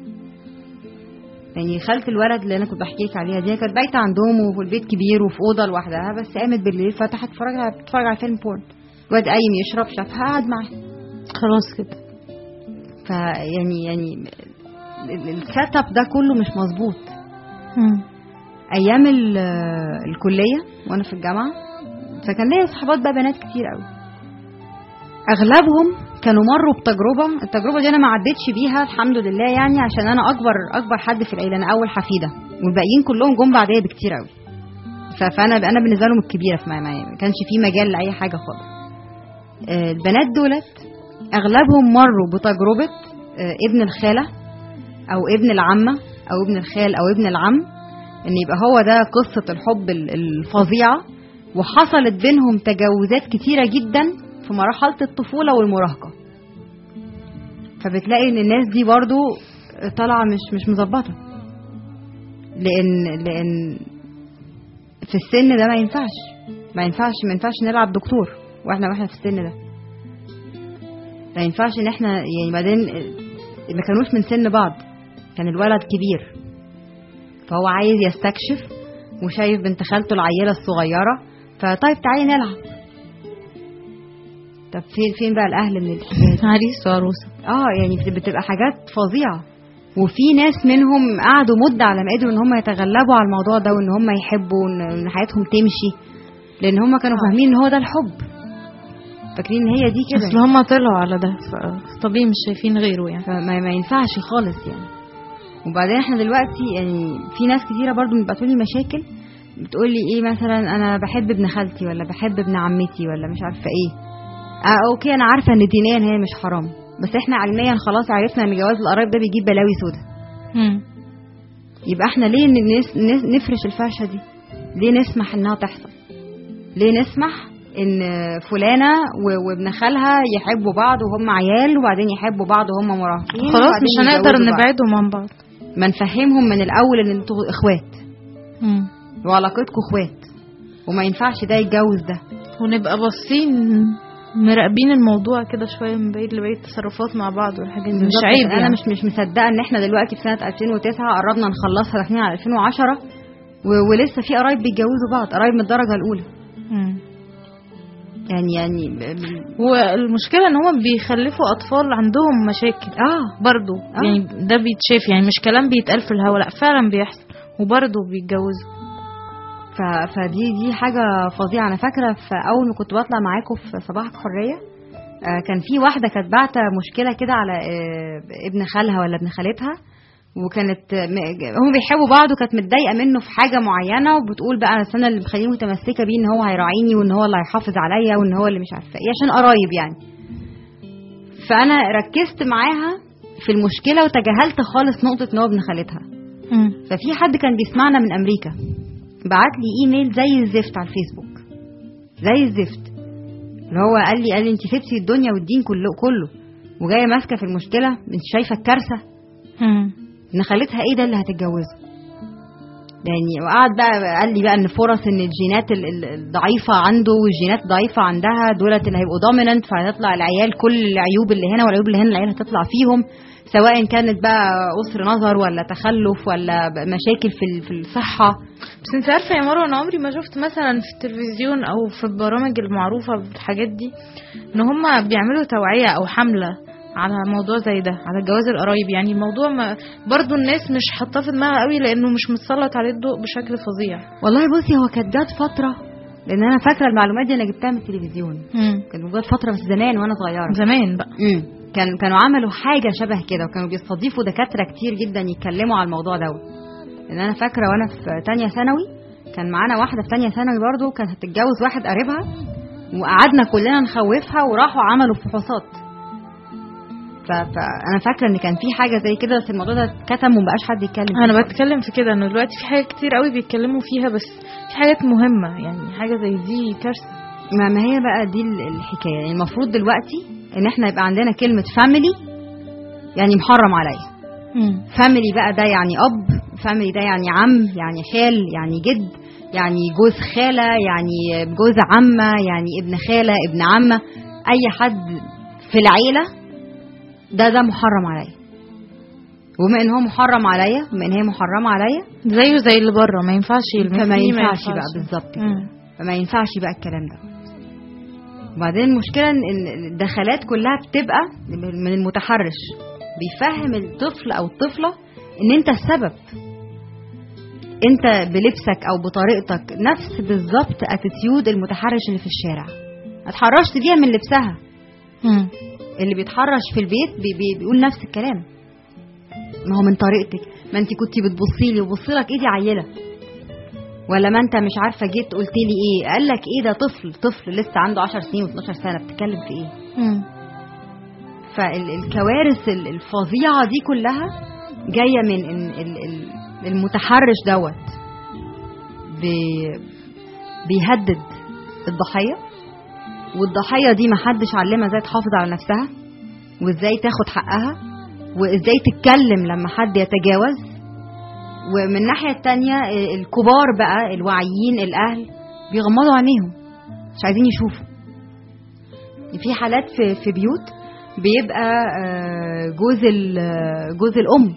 يعني خالة الولد اللي انا كنت بحكي لك عليها دي كانت بايته عندهم وفي البيت كبير وفي اوضه لوحدها بس قامت بالليل فتحت تتفرج على بتتفرج على فيلم بورن الواد قايم يشرب شافها قعد معاه خلاص كده فيعني يعني السيت اب ده كله مش مظبوط مم. ايام ال- الكليه وانا في الجامعه فكان ليا صحبات بقى بنات كتير قوي اغلبهم كانوا مروا بتجربه التجربه دي انا ما عدتش بيها الحمد لله يعني عشان انا اكبر اكبر حد في العيله انا اول حفيده والباقيين كلهم جم بعديا بكتير قوي ف- فانا انا بالنسبه لهم الكبيره فما ما ما كانش في مجال لاي حاجه خالص آه، البنات دولت اغلبهم مروا بتجربه آه، ابن الخاله او ابن العمه او ابن الخال او ابن العم ان يبقى هو ده قصه الحب ال- الفظيعه وحصلت بينهم تجاوزات كتيره جدا في مرحله الطفوله والمراهقه فبتلاقي ان الناس دي برضو طالعه مش مش مظبطه لان لان في السن ده ما ينفعش ما ينفعش ما ينفعش نلعب دكتور واحنا واحنا في السن ده ما ينفعش ان احنا يعني بعدين ما كانوش من سن بعض كان الولد كبير فهو عايز يستكشف وشايف بنت خالته العيله الصغيره فطيب تعالي نلعب طب فين فين بقى الاهل من الحكايه دي؟ عريس وعروسه اه يعني بت- بتبقى حاجات فظيعه وفي ناس منهم قعدوا مده على ما قدروا ان هم يتغلبوا على الموضوع ده وان هم يحبوا وان إن حياتهم تمشي لان هم كانوا فاهمين ان هو ده الحب فاكرين ان هي دي اصل كده هم طلعوا على ده فطبيعي مش شايفين غيره يعني فما ما ينفعش خالص يعني وبعدين احنا دلوقتي يعني في ناس كتيره برضو بتبعتوا لي مشاكل بتقول لي ايه مثلا انا بحب ابن خالتي ولا بحب ابن عمتي ولا مش عارفه ايه آه اوكي انا عارفه ان دينيا هي مش حرام بس احنا علميا خلاص عرفنا ان جواز القرايب ده بيجيب بلاوي سودا مم. يبقى احنا ليه نس- نس- نفرش الفرشه دي ليه نسمح انها تحصل ليه نسمح ان فلانه و- وابن خالها يحبوا بعض وهم عيال وبعدين يحبوا بعض وهم مراهقين خلاص وبعدين مش هنقدر يتجوزوا بعض. نبعدهم عن بعض ما نفهمهم من الاول ان انتوا اخوات مم. وعلاقتكم اخوات وما ينفعش ده يتجوز ده ونبقى باصين مراقبين الموضوع كده شويه من بعيد لبعيد تصرفات مع بعض والحاجات دي مش بالظبط، عيب انا يعني. مش مش مصدقه ان احنا دلوقتي في سنه 2009 قربنا نخلصها داخلين على 2010 و- ولسه في قرايب بيتجوزوا بعض قرايب من الدرجه الاولى مم. يعني يعني ب- ب- والمشكله ان هم بيخلفوا اطفال عندهم مشاكل اه برضو آه. يعني ده بيتشاف يعني مش كلام بيتقال في الهوا لا فعلا بيحصل وبرضه بيتجوزوا ف... فدي دي حاجه فظيعه انا فاكره في اول ما كنت بطلع معاكم في صباحك حريه آه، كان في واحده كانت باعته مشكله كده على آه، ابن خالها ولا ابن خالتها وكانت آه، م- هم بيحبوا بعض وكانت متضايقه منه في حاجه معينه وبتقول بقى انا انا اللي مخليني متمسكه بيه ان هو هيراعيني وان هو اللي هيحافظ عليا وان هو اللي مش عارفه ايه عشان قرايب يعني فانا ركزت معاها في المشكله وتجاهلت خالص نقطه ان هو ابن خالتها مم. ففي حد كان بيسمعنا من امريكا بعت لي ايميل زي الزفت على الفيسبوك زي الزفت اللي هو قال لي قال لي انت سبتي الدنيا والدين كله كله وجايه ماسكه في المشكله انت شايفه الكارثه مم. ان خالتها ايه ده اللي هتتجوزه يعني وقعد بقى قال لي بقى ان فرص ان الجينات ال- ال- الضعيفه عنده والجينات الضعيفه عندها دولت اللي هيبقوا دوميننت فهتطلع العيال كل العيوب اللي هنا والعيوب اللي هنا العيال هتطلع فيهم سواء كانت بقى قصر نظر ولا تخلف ولا ب- مشاكل في ال- في الصحه بس انت عارفه يا مروه انا عمري ما شفت مثلا في التلفزيون او في البرامج المعروفه بالحاجات دي ان هم بيعملوا توعيه او حمله على موضوع زي ده على جواز القرايب يعني الموضوع ما برضو الناس مش حاطاه في دماغها قوي لانه مش متسلط عليه الضوء بشكل فظيع والله بصي هو كانت جت فتره لان انا فاكره المعلومات دي انا جبتها من التلفزيون مم. كان موجود فتره بس زمان وانا صغيره زمان بقى امم كان كانوا عملوا حاجه شبه كده وكانوا بيستضيفوا دكاتره كتير جدا يتكلموا على الموضوع دوت لان انا فاكره وانا في تانية ثانوي كان معانا واحده في تانية ثانوي برضو كانت هتتجوز واحد قريبها وقعدنا كلنا نخوفها وراحوا عملوا فحوصات ف- فانا فاكره ان كان في حاجه زي كده بس الموضوع ده اتكتم ومبقاش حد يتكلم فيه انا خالص. بتكلم في كده انه دلوقتي في حاجات كتير قوي بيتكلموا فيها بس في حاجات مهمه يعني حاجه زي دي كارثه ما ما هي بقى دي ال- الحكايه يعني المفروض دلوقتي ان احنا يبقى عندنا كلمه فاميلي يعني محرم عليا مم. فاميلي بقى ده يعني اب فاميلي ده يعني عم يعني خال يعني جد يعني جوز خاله يعني جوز عمه يعني ابن خاله ابن عمه اي حد في العيله ده ده محرم عليا وبما ان هو محرم عليا وبما ان هي محرمه عليا زيه زي اللي بره ما ينفعش يلمسني فما ما ينفعش بقى بالظبط كده مم. فما ينفعش بقى الكلام ده وبعدين المشكله ان إن الدخلات كلها بتبقى من المتحرش بيفهم الطفل او الطفله ان انت السبب انت بلبسك او بطريقتك نفس بالظبط اتيتيود المتحرش اللي في الشارع اتحرشت بيها من لبسها مم. اللي بيتحرش في البيت بي بي بيقول نفس الكلام ما هو من طريقتك ما انت كنتي بتبصي لي وبصي لك ايدي عيله ولا ما انت مش عارفه جيت قلت لي ايه قال لك ايه ده طفل طفل لسه عنده 10 سنين و12 سنه بتتكلم في ايه مم. فالكوارث ال- الفظيعه دي كلها جايه من ان ال- ال- المتحرش دوت بي- بيهدد الضحيه والضحيه دي محدش علمها ازاي تحافظ على نفسها وازاي تاخد حقها وازاي تتكلم لما حد يتجاوز ومن الناحيه التانية ال- الكبار بقى الواعيين الاهل بيغمضوا عينيهم مش عايزين يشوفوا في حالات في في بيوت بيبقى آه، جوز ال- آه، جوز الام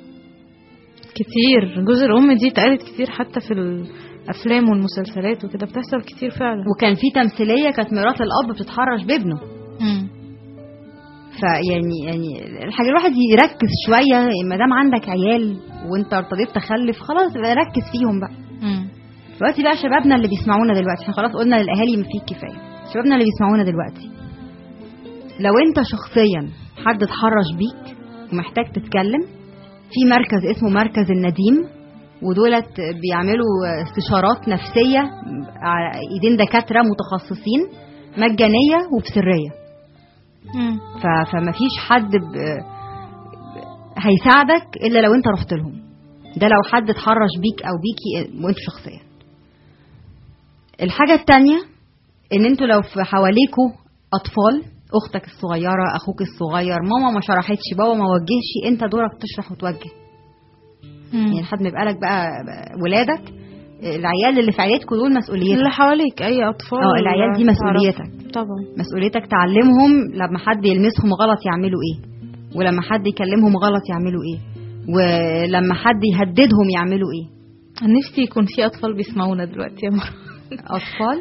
كتير جوز الام دي اتقالت كتير حتى في الافلام والمسلسلات وكده بتحصل كتير فعلا وكان في تمثيليه كانت مرات الاب بتتحرش بابنه مم. فيعني يعني الحاجه الواحد يركز شويه ما دام عندك عيال وانت ارتضيت تخلف خلاص بقى ركز فيهم بقى مم. دلوقتي بقى شبابنا اللي بيسمعونا دلوقتي احنا خلاص قلنا للاهالي ما فيه كفايه شبابنا اللي بيسمعونا دلوقتي لو انت شخصيا حد اتحرش بيك ومحتاج تتكلم في مركز اسمه مركز النديم ودولت بيعملوا استشارات نفسيه على ايدين دكاتره متخصصين مجانيه وبسريه مم. ف- فما فيش حد ب... هيساعدك الا لو انت رحت لهم ده لو حد اتحرش بيك او بيكي وانت شخصيا الحاجة التانية ان انتوا لو في حواليكوا اطفال اختك الصغيرة اخوك الصغير ماما ما شرحتش بابا ما وجهش انت دورك تشرح وتوجه مم. يعني لحد ما يبقى لك بقى ولادك العيال اللي في عيلتكوا دول مسؤوليتك اللي حواليك اي اطفال اه العيال دي تعرف. مسؤوليتك طبعا مسؤوليتك تعلمهم لما حد يلمسهم غلط يعملوا ايه ولما حد يكلمهم غلط يعملوا ايه ولما حد يهددهم يعملوا ايه أنا نفسي يكون في اطفال بيسمعونا دلوقتي يا مرة اطفال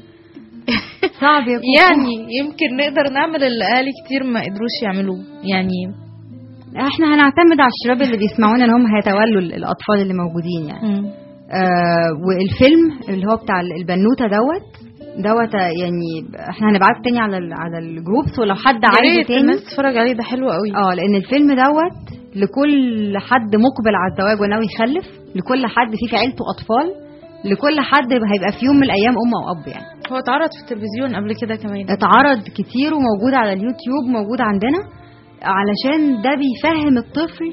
صعب يكون يعني يمكن نقدر نعمل اللي اهالي كتير ما قدروش يعملوه يعني احنا هنعتمد على الشباب اللي بيسمعونا ان هم هيتولوا ال- الاطفال اللي موجودين يعني مم. آه والفيلم اللي هو بتاع البنوته دوت دوت يعني احنا هنبعته تاني على ال- على الجروبس ولو حد يا عايزه ريت تاني الناس تتفرج عليه ده حلو قوي اه لان الفيلم دوت لكل حد مقبل على الزواج وناوي يخلف لكل حد فيه في عيلته اطفال لكل حد هيبقى في يوم من الايام ام او اب يعني هو اتعرض في التلفزيون قبل كده كمان اتعرض كتير وموجود على اليوتيوب موجود عندنا علشان ده بيفهم الطفل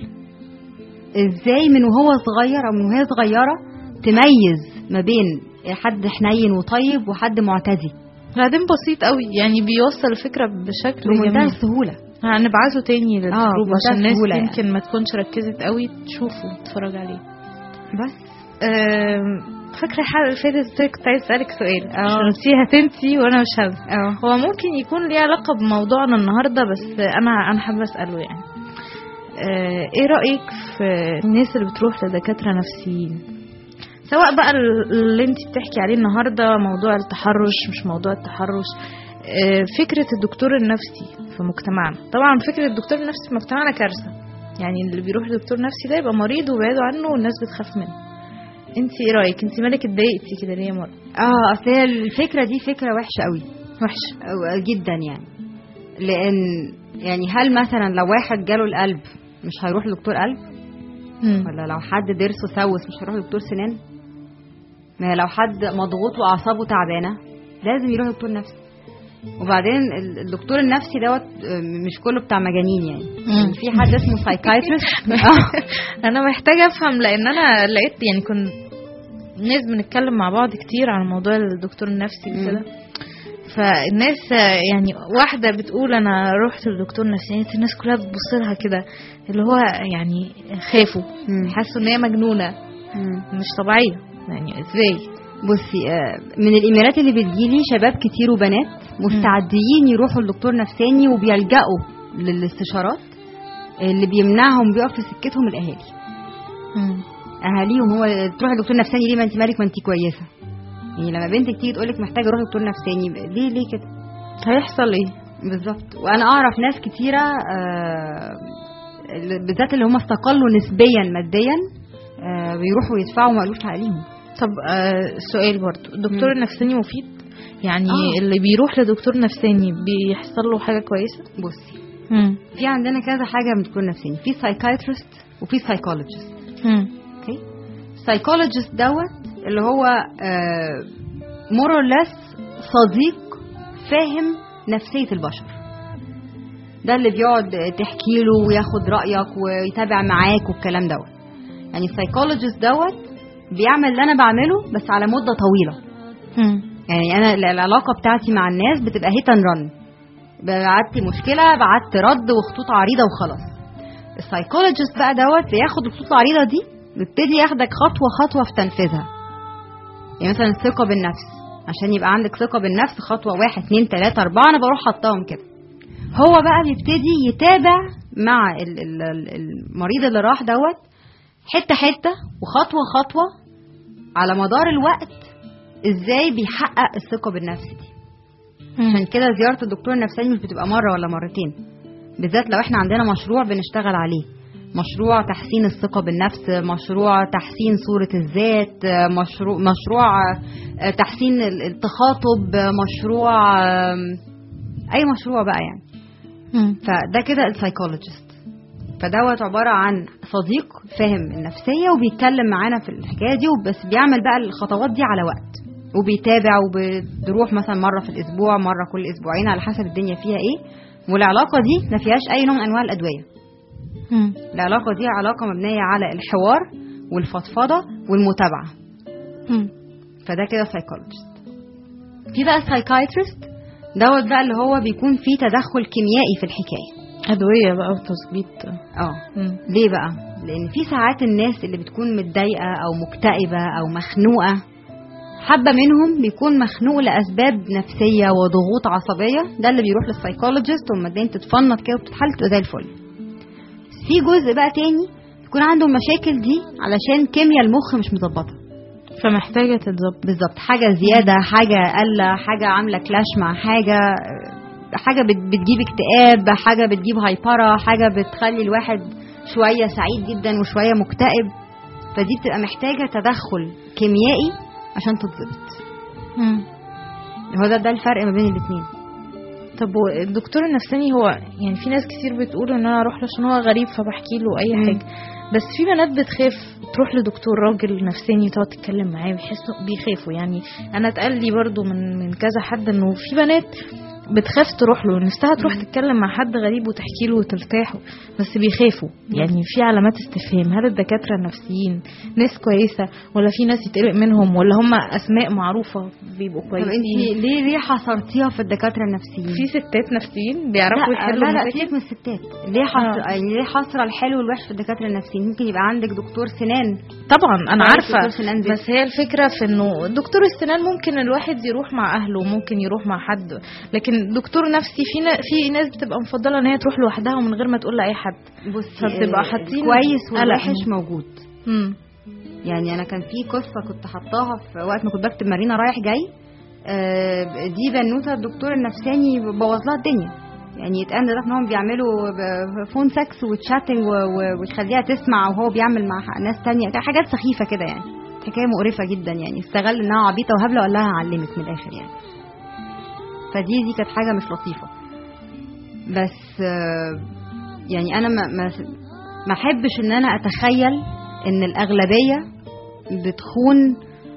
ازاي من وهو صغير او من وهي صغيره تميز ما بين حد حنين وطيب وحد معتدي بعدين بسيط قوي يعني بيوصل الفكره بشكل بمنتهى جميل السهوله هنبعته تاني للجروب بمنتهى عشان الناس السهولة يعني. يمكن ما تكونش ركزت قوي تشوفه تتفرج عليه بس أم، فاكره الحلقه اللي فاتت قلت لك كنت عايز اسالك سؤال اه. عشان نسيها تنسي وانا مش هنسى اه هو ممكن يكون ليه علاقه بموضوعنا النهارده بس انا انا حابه اساله يعني آه، ايه رايك في الناس اللي بتروح لدكاتره نفسيين سواء بقى ال- اللي انت بتحكي عليه النهارده موضوع التحرش مش موضوع التحرش آه، فكره الدكتور النفسي في مجتمعنا طبعا فكره الدكتور النفسي في مجتمعنا كارثه يعني اللي بيروح لدكتور نفسي ده يبقى مريض وبعيدوا عنه والناس بتخاف منه انت ايه رايك انت مالك اتضايقتي كده ليه يا مره اه اصل هي الفكره دي فكره وحشه قوي وحشه أو- جدا يعني لان يعني هل مثلا لو واحد جاله القلب مش هيروح لدكتور قلب مم. ولا لو حد ضرسه سوس مش هيروح لدكتور سنان ما هي لو حد مضغوط واعصابه تعبانه لازم يروح لدكتور نفسي وبعدين ال- الدكتور النفسي دوت آه، مش كله بتاع مجانين يعني مم. في حد اسمه سايكايترست انا محتاجه افهم لان انا لقيت يعني كنت ناس بنتكلم مع بعض كتير عن موضوع الدكتور النفسي مم. وكده فالناس آه، يعني واحده بتقول انا رحت للدكتور نفسي يعني الناس كلها بتبص لها كده اللي هو يعني خافوا حسوا ان هي مجنونه مش طبيعيه يعني ازاي بصي آه، من الايميلات اللي بتجيلي شباب كتير وبنات مستعدين يروحوا لدكتور نفساني وبيلجأوا للاستشارات اللي بيمنعهم بيقف في سكتهم الاهالي اهاليهم هو تروح لدكتور نفساني ليه ما انت مالك ما انت كويسه يعني لما بنتك تيجي تقول لك محتاجه اروح دكتور نفساني ليه ليه كده هيحصل ايه بالظبط وانا اعرف ناس كتيره آه، اللي- بالذات اللي هم استقلوا نسبيا ماديا آه، بيروحوا يدفعوا مقلوب عليهم طب آه سؤال برضو الدكتور مم. النفساني مفيد يعني آه. اللي بيروح لدكتور نفساني بيحصل له حاجه كويسه بصي مم. في عندنا كذا حاجه من دكتور نفساني في سايكايترست وفي سايكولوجيست مم. اوكي سايكولوجيست دوت اللي هو مور اور ليس صديق فاهم نفسيه البشر ده اللي بيقعد تحكي له وياخد رايك ويتابع معاك والكلام دوت يعني السايكولوجيست دوت بيعمل اللي انا بعمله بس على مده طويله مم. يعني انا ال- العلاقه بتاعتي مع الناس بتبقى هيت اند رن بعت مشكله بعت رد وخطوط عريضه وخلاص السايكولوجيست بقى دوت بياخد الخطوط العريضه دي ويبتدي ياخدك خطوه خطوه في تنفيذها يعني مثلا الثقه بالنفس عشان يبقى عندك ثقه بالنفس خطوه واحد اتنين تلاته اربعه انا بروح حطاهم كده هو بقى بيبتدي يتابع مع ال- ال- ال- المريض اللي راح دوت حته حته وخطوه خطوه على مدار الوقت ازاي بيحقق الثقه بالنفس دي عشان كده زياره الدكتور النفساني مش بتبقى مره ولا مرتين بالذات لو احنا عندنا مشروع بنشتغل عليه مشروع تحسين الثقة بالنفس مشروع تحسين صورة الذات مشروع مشروع آه، تحسين ال- التخاطب مشروع آم، أي مشروع بقى يعني مم. فده كده السايكولوجيست فدوت عبارة عن صديق فاهم النفسية وبيتكلم معانا في الحكاية دي وبس بيعمل بقى الخطوات دي على وقت وبيتابع وبتروح مثلا مرة في الأسبوع مرة كل أسبوعين على حسب الدنيا فيها إيه والعلاقة دي ما فيهاش أي نوع من أنواع الأدوية مم. العلاقة دي علاقة مبنية على الحوار والفضفضة والمتابعة مم. فده كده سايكولوجيست في بقى سايكايترست دوت بقى اللي هو بيكون فيه تدخل كيميائي في الحكاية ادويه بقى وتظبيط اه مم. ليه بقى؟ لأن في ساعات الناس اللي بتكون متضايقة أو مكتئبة أو مخنوقة حبة منهم بيكون مخنوق لأسباب نفسية وضغوط عصبية ده اللي بيروح للسايكولوجيست ومبدئيا تتفنط كده وبتتحل تبقى زي الفل في جزء بقى تاني يكون عنده المشاكل دي علشان كيمياء المخ مش مظبطة فمحتاجه تتظبط بالظبط حاجة زيادة حاجة قلة حاجة عاملة كلاش مع حاجة حاجة بت- بتجيب اكتئاب حاجة بتجيب هايبرة حاجة بتخلي الواحد شوية سعيد جدا وشوية مكتئب فدي بتبقى محتاجة تدخل كيميائي عشان تتظبط مم. هو ده ده الفرق ما بين الاتنين طب والدكتور النفساني هو يعني في ناس كتير بتقول ان انا اروح له عشان هو غريب فبحكي له اي مم. حاجه بس في بنات بتخاف تروح لدكتور راجل نفساني تقعد تتكلم معاه بيحسوا بيخافوا يعني انا اتقال لي برضو من من كذا حد انه في بنات بتخاف تروح له نفسها تروح تتكلم مع حد غريب وتحكي له وترتاح بس بيخافوا يعني في علامات استفهام هل الدكاتره النفسيين ناس كويسه ولا في ناس يتقلق منهم ولا هم اسماء معروفه بيبقوا طب كويسين انت ليه ليه حصرتيها في الدكاترة النفسيين؟ في ستات نفسيين بيعرفوا لا يحلوا لا لا المشاكل؟ سيبك من الستات ليه حصر يعني ليه حصر الحلو والوحش في الدكاترة النفسيين ممكن يبقى عندك دكتور سنان طبعا انا عارف عارفه دكتور سنان بس. بس هي الفكره في انه دكتور السنان ممكن الواحد يروح مع اهله ممكن يروح مع حد لكن دكتور نفسي في نا- في ناس بتبقى مفضله ان هي تروح لوحدها ومن غير ما تقول لاي حد بصي فبتبقى آه، حاطين كويس قلق. والوحش موجود امم يعني انا كان في قصه كنت حطاها في وقت ما كنت بكتب مارينا رايح جاي آه، دي بنوته الدكتور النفساني بوظ لها الدنيا يعني يتقال لدرجه ان هم بيعملوا ب- فون سكس وتشاتنج و- و- ويخليها تسمع وهو بيعمل مع ح- ناس تانية حاجات سخيفه كده يعني حكايه مقرفه جدا يعني استغل انها عبيطه وهبله وقال لها هعلمك من الاخر يعني فدي دي كانت حاجه مش لطيفه بس آه، يعني انا ما ما ما احبش ان انا اتخيل ان الاغلبيه بتخون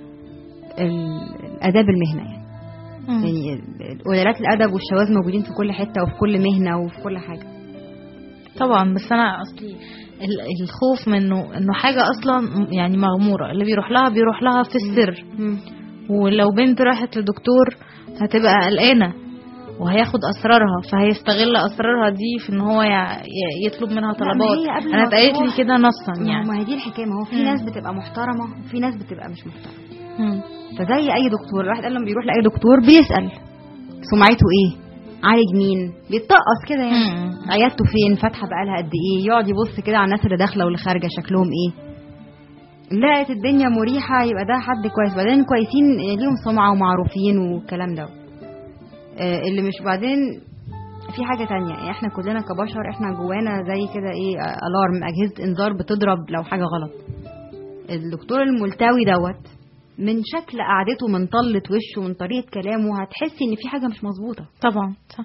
ال- الاداب المهنه يعني مم. يعني ال- قلالات الادب والشواذ موجودين في كل حته وفي كل مهنه وفي كل حاجه طبعا بس انا اصلي ال- الخوف منه انه حاجه اصلا يعني مغموره اللي بيروح لها بيروح لها في السر ولو بنت راحت لدكتور هتبقى قلقانه وهياخد اسرارها فهيستغل اسرارها دي في ان هو يع- ي- يطلب منها لا، ما طلبات هي قبل انا ما اتقالت لي تروح- كده نصا ما يعني ما هي دي الحكايه ما هو في مم. ناس بتبقى محترمه وفي ناس بتبقى مش محترمه مم. فزي اي دكتور الواحد قال لما بيروح لاي دكتور بيسال سمعته ايه عالج مين بيتطقص كده يعني مم. عيادته فين فاتحه بقالها قد ايه يقعد يبص كده على الناس اللي داخله واللي خارجه شكلهم ايه لقيت الدنيا مريحه يبقى ده حد كويس بعدين كويسين ليهم سمعه ومعروفين والكلام ده آه، اللي مش بعدين في حاجه تانية يعني احنا كلنا كبشر احنا جوانا زي كده ايه آه، الارم اجهزه انذار بتضرب لو حاجه غلط الدكتور الملتوي دوت من شكل قعدته من طلة وشه من طريقة كلامه هتحسي ان في حاجة مش مظبوطة طبعا صح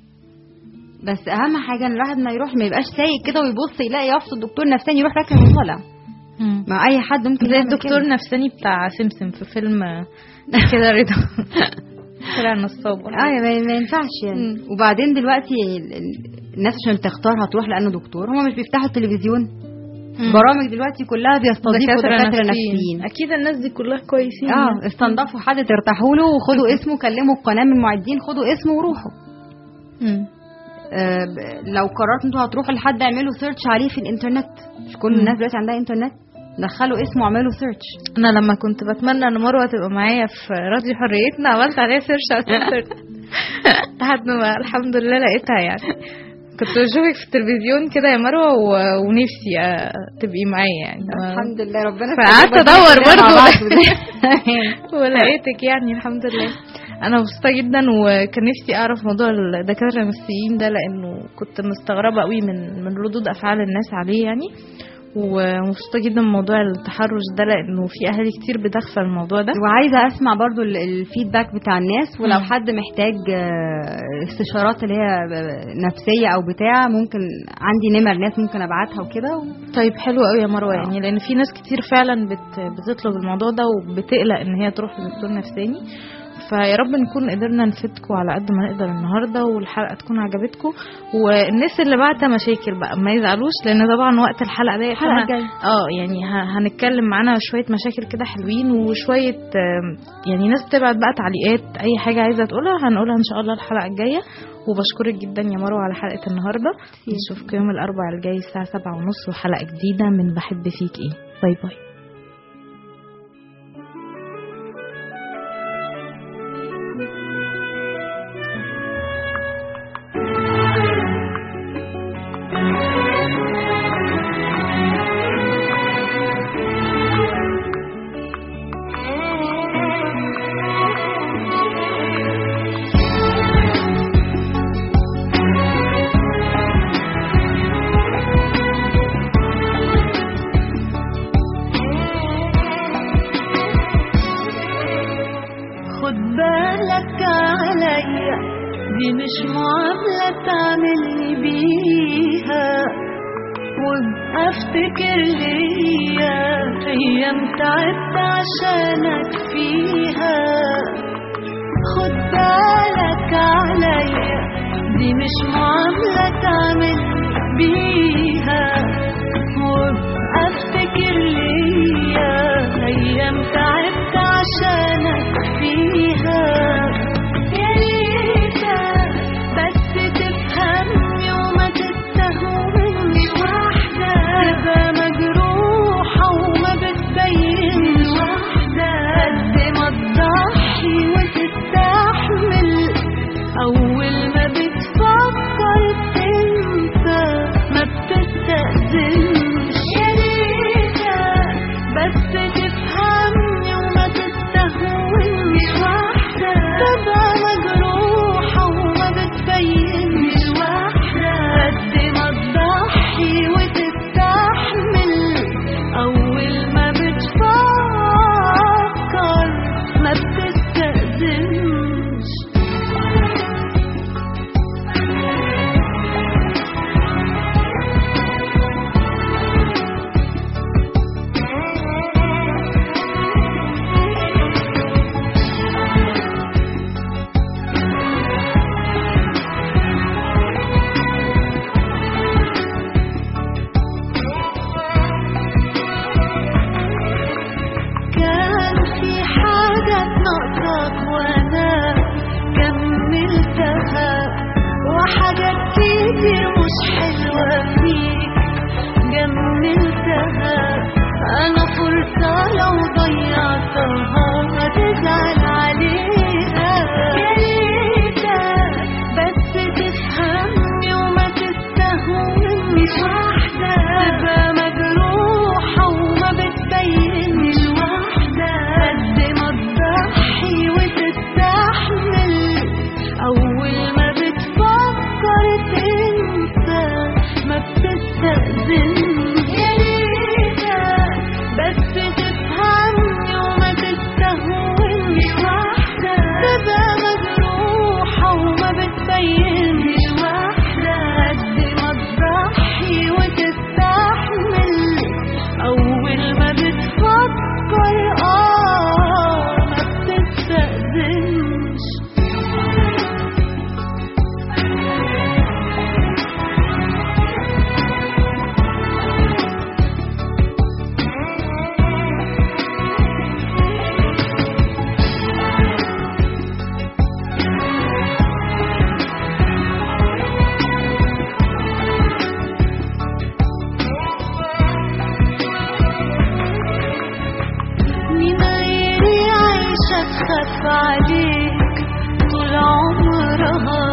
بس اهم حاجة ان الواحد ما يروح ما يبقاش سايق كده ويبص يلاقي يافط الدكتور نفساني يروح راكب وطالع مم. مع اي حد ممكن زي يعمل الدكتور كده. نفساني بتاع سمسم في فيلم كده رضا طلع نصاب اه ما ما ينفعش يعني مم. وبعدين دلوقتي يعني ال- ال- الناس عشان تختار هتروح لانه دكتور هما مش بيفتحوا التلفزيون مم. برامج دلوقتي كلها بيستضيفوا دكاتره نفسيين اكيد الناس دي كلها كويسين اه استنضفوا حد ترتاحوا له وخدوا اسمه كلموا القناه من المعدين خدوا اسمه وروحوا مم. آه، ب- لو قررت انتوا هتروحوا لحد اعملوا سيرش عليه في الانترنت مش كل مم. الناس دلوقتي عندها انترنت دخلوا اسمه واعملوا سيرش انا لما كنت بتمنى ان مروه تبقى معايا في راديو حريتنا عملت عليها سيرش على الانترنت لحد ما الحمد لله لقيتها يعني كنت بشوفك في التلفزيون كده يا مروه و- ونفسي آه، تبقي معايا يعني الحمد لله ربنا فقعدت يستر ادور ربنا مع بعض. برضه ولقيتك يعني الحمد لله انا مبسوطه جدا وكان نفسي اعرف موضوع الدكاتره النفسيين ده لانه كنت مستغربه قوي من من ردود افعال الناس عليه يعني ومبسوطه جدا من موضوع التحرش ده لانه في اهالي كتير بتغفل الموضوع ده وعايزه اسمع برضو ال- الفيدباك بتاع الناس ولو مم. حد محتاج آه، استشارات اللي هي نفسيه او بتاع ممكن عندي نمر ناس ممكن ابعتها وكده طيب حلو قوي يا مروه آه. يعني لان في ناس كتير فعلا بت بتطلب الموضوع ده وبتقلق ان هي تروح لدكتور نفساني فيا رب نكون قدرنا نفيدكم على قد ما نقدر النهارده والحلقه تكون عجبتكم والناس اللي بعتها مشاكل بقى ما يزعلوش لان طبعا وقت الحلقه ديت الحلقة أنا- الجاية. اه يعني ه- هنتكلم معانا شويه مشاكل كده حلوين وشويه آم، يعني ناس بتبعت بقى تعليقات اي حاجه عايزه تقولها هنقولها ان شاء الله الحلقه الجايه وبشكرك جدا يا مروه على حلقه النهارده نشوفكم يوم الاربعاء الجاي الساعه سبعة ونص وحلقه جديده من بحب فيك ايه باي باي خد بالك عليا دي مش معاملة تعملي بيها وابقى افتكر ليا ايام تعبت عشانك فيها خد بالك عليا دي مش معاملة تعمل بيها وابقى افتكر ليا ايام تعبت عشانك فيها يا ريتك بس تفهمني وما تستهونش واحدة تبقى مجروحة وما بتبينش واحدة قد ما تضحي وتستحمل أول ما بتفكر تنسى ما بتستأذنش يا ريت بتخاف عليك طول عمرها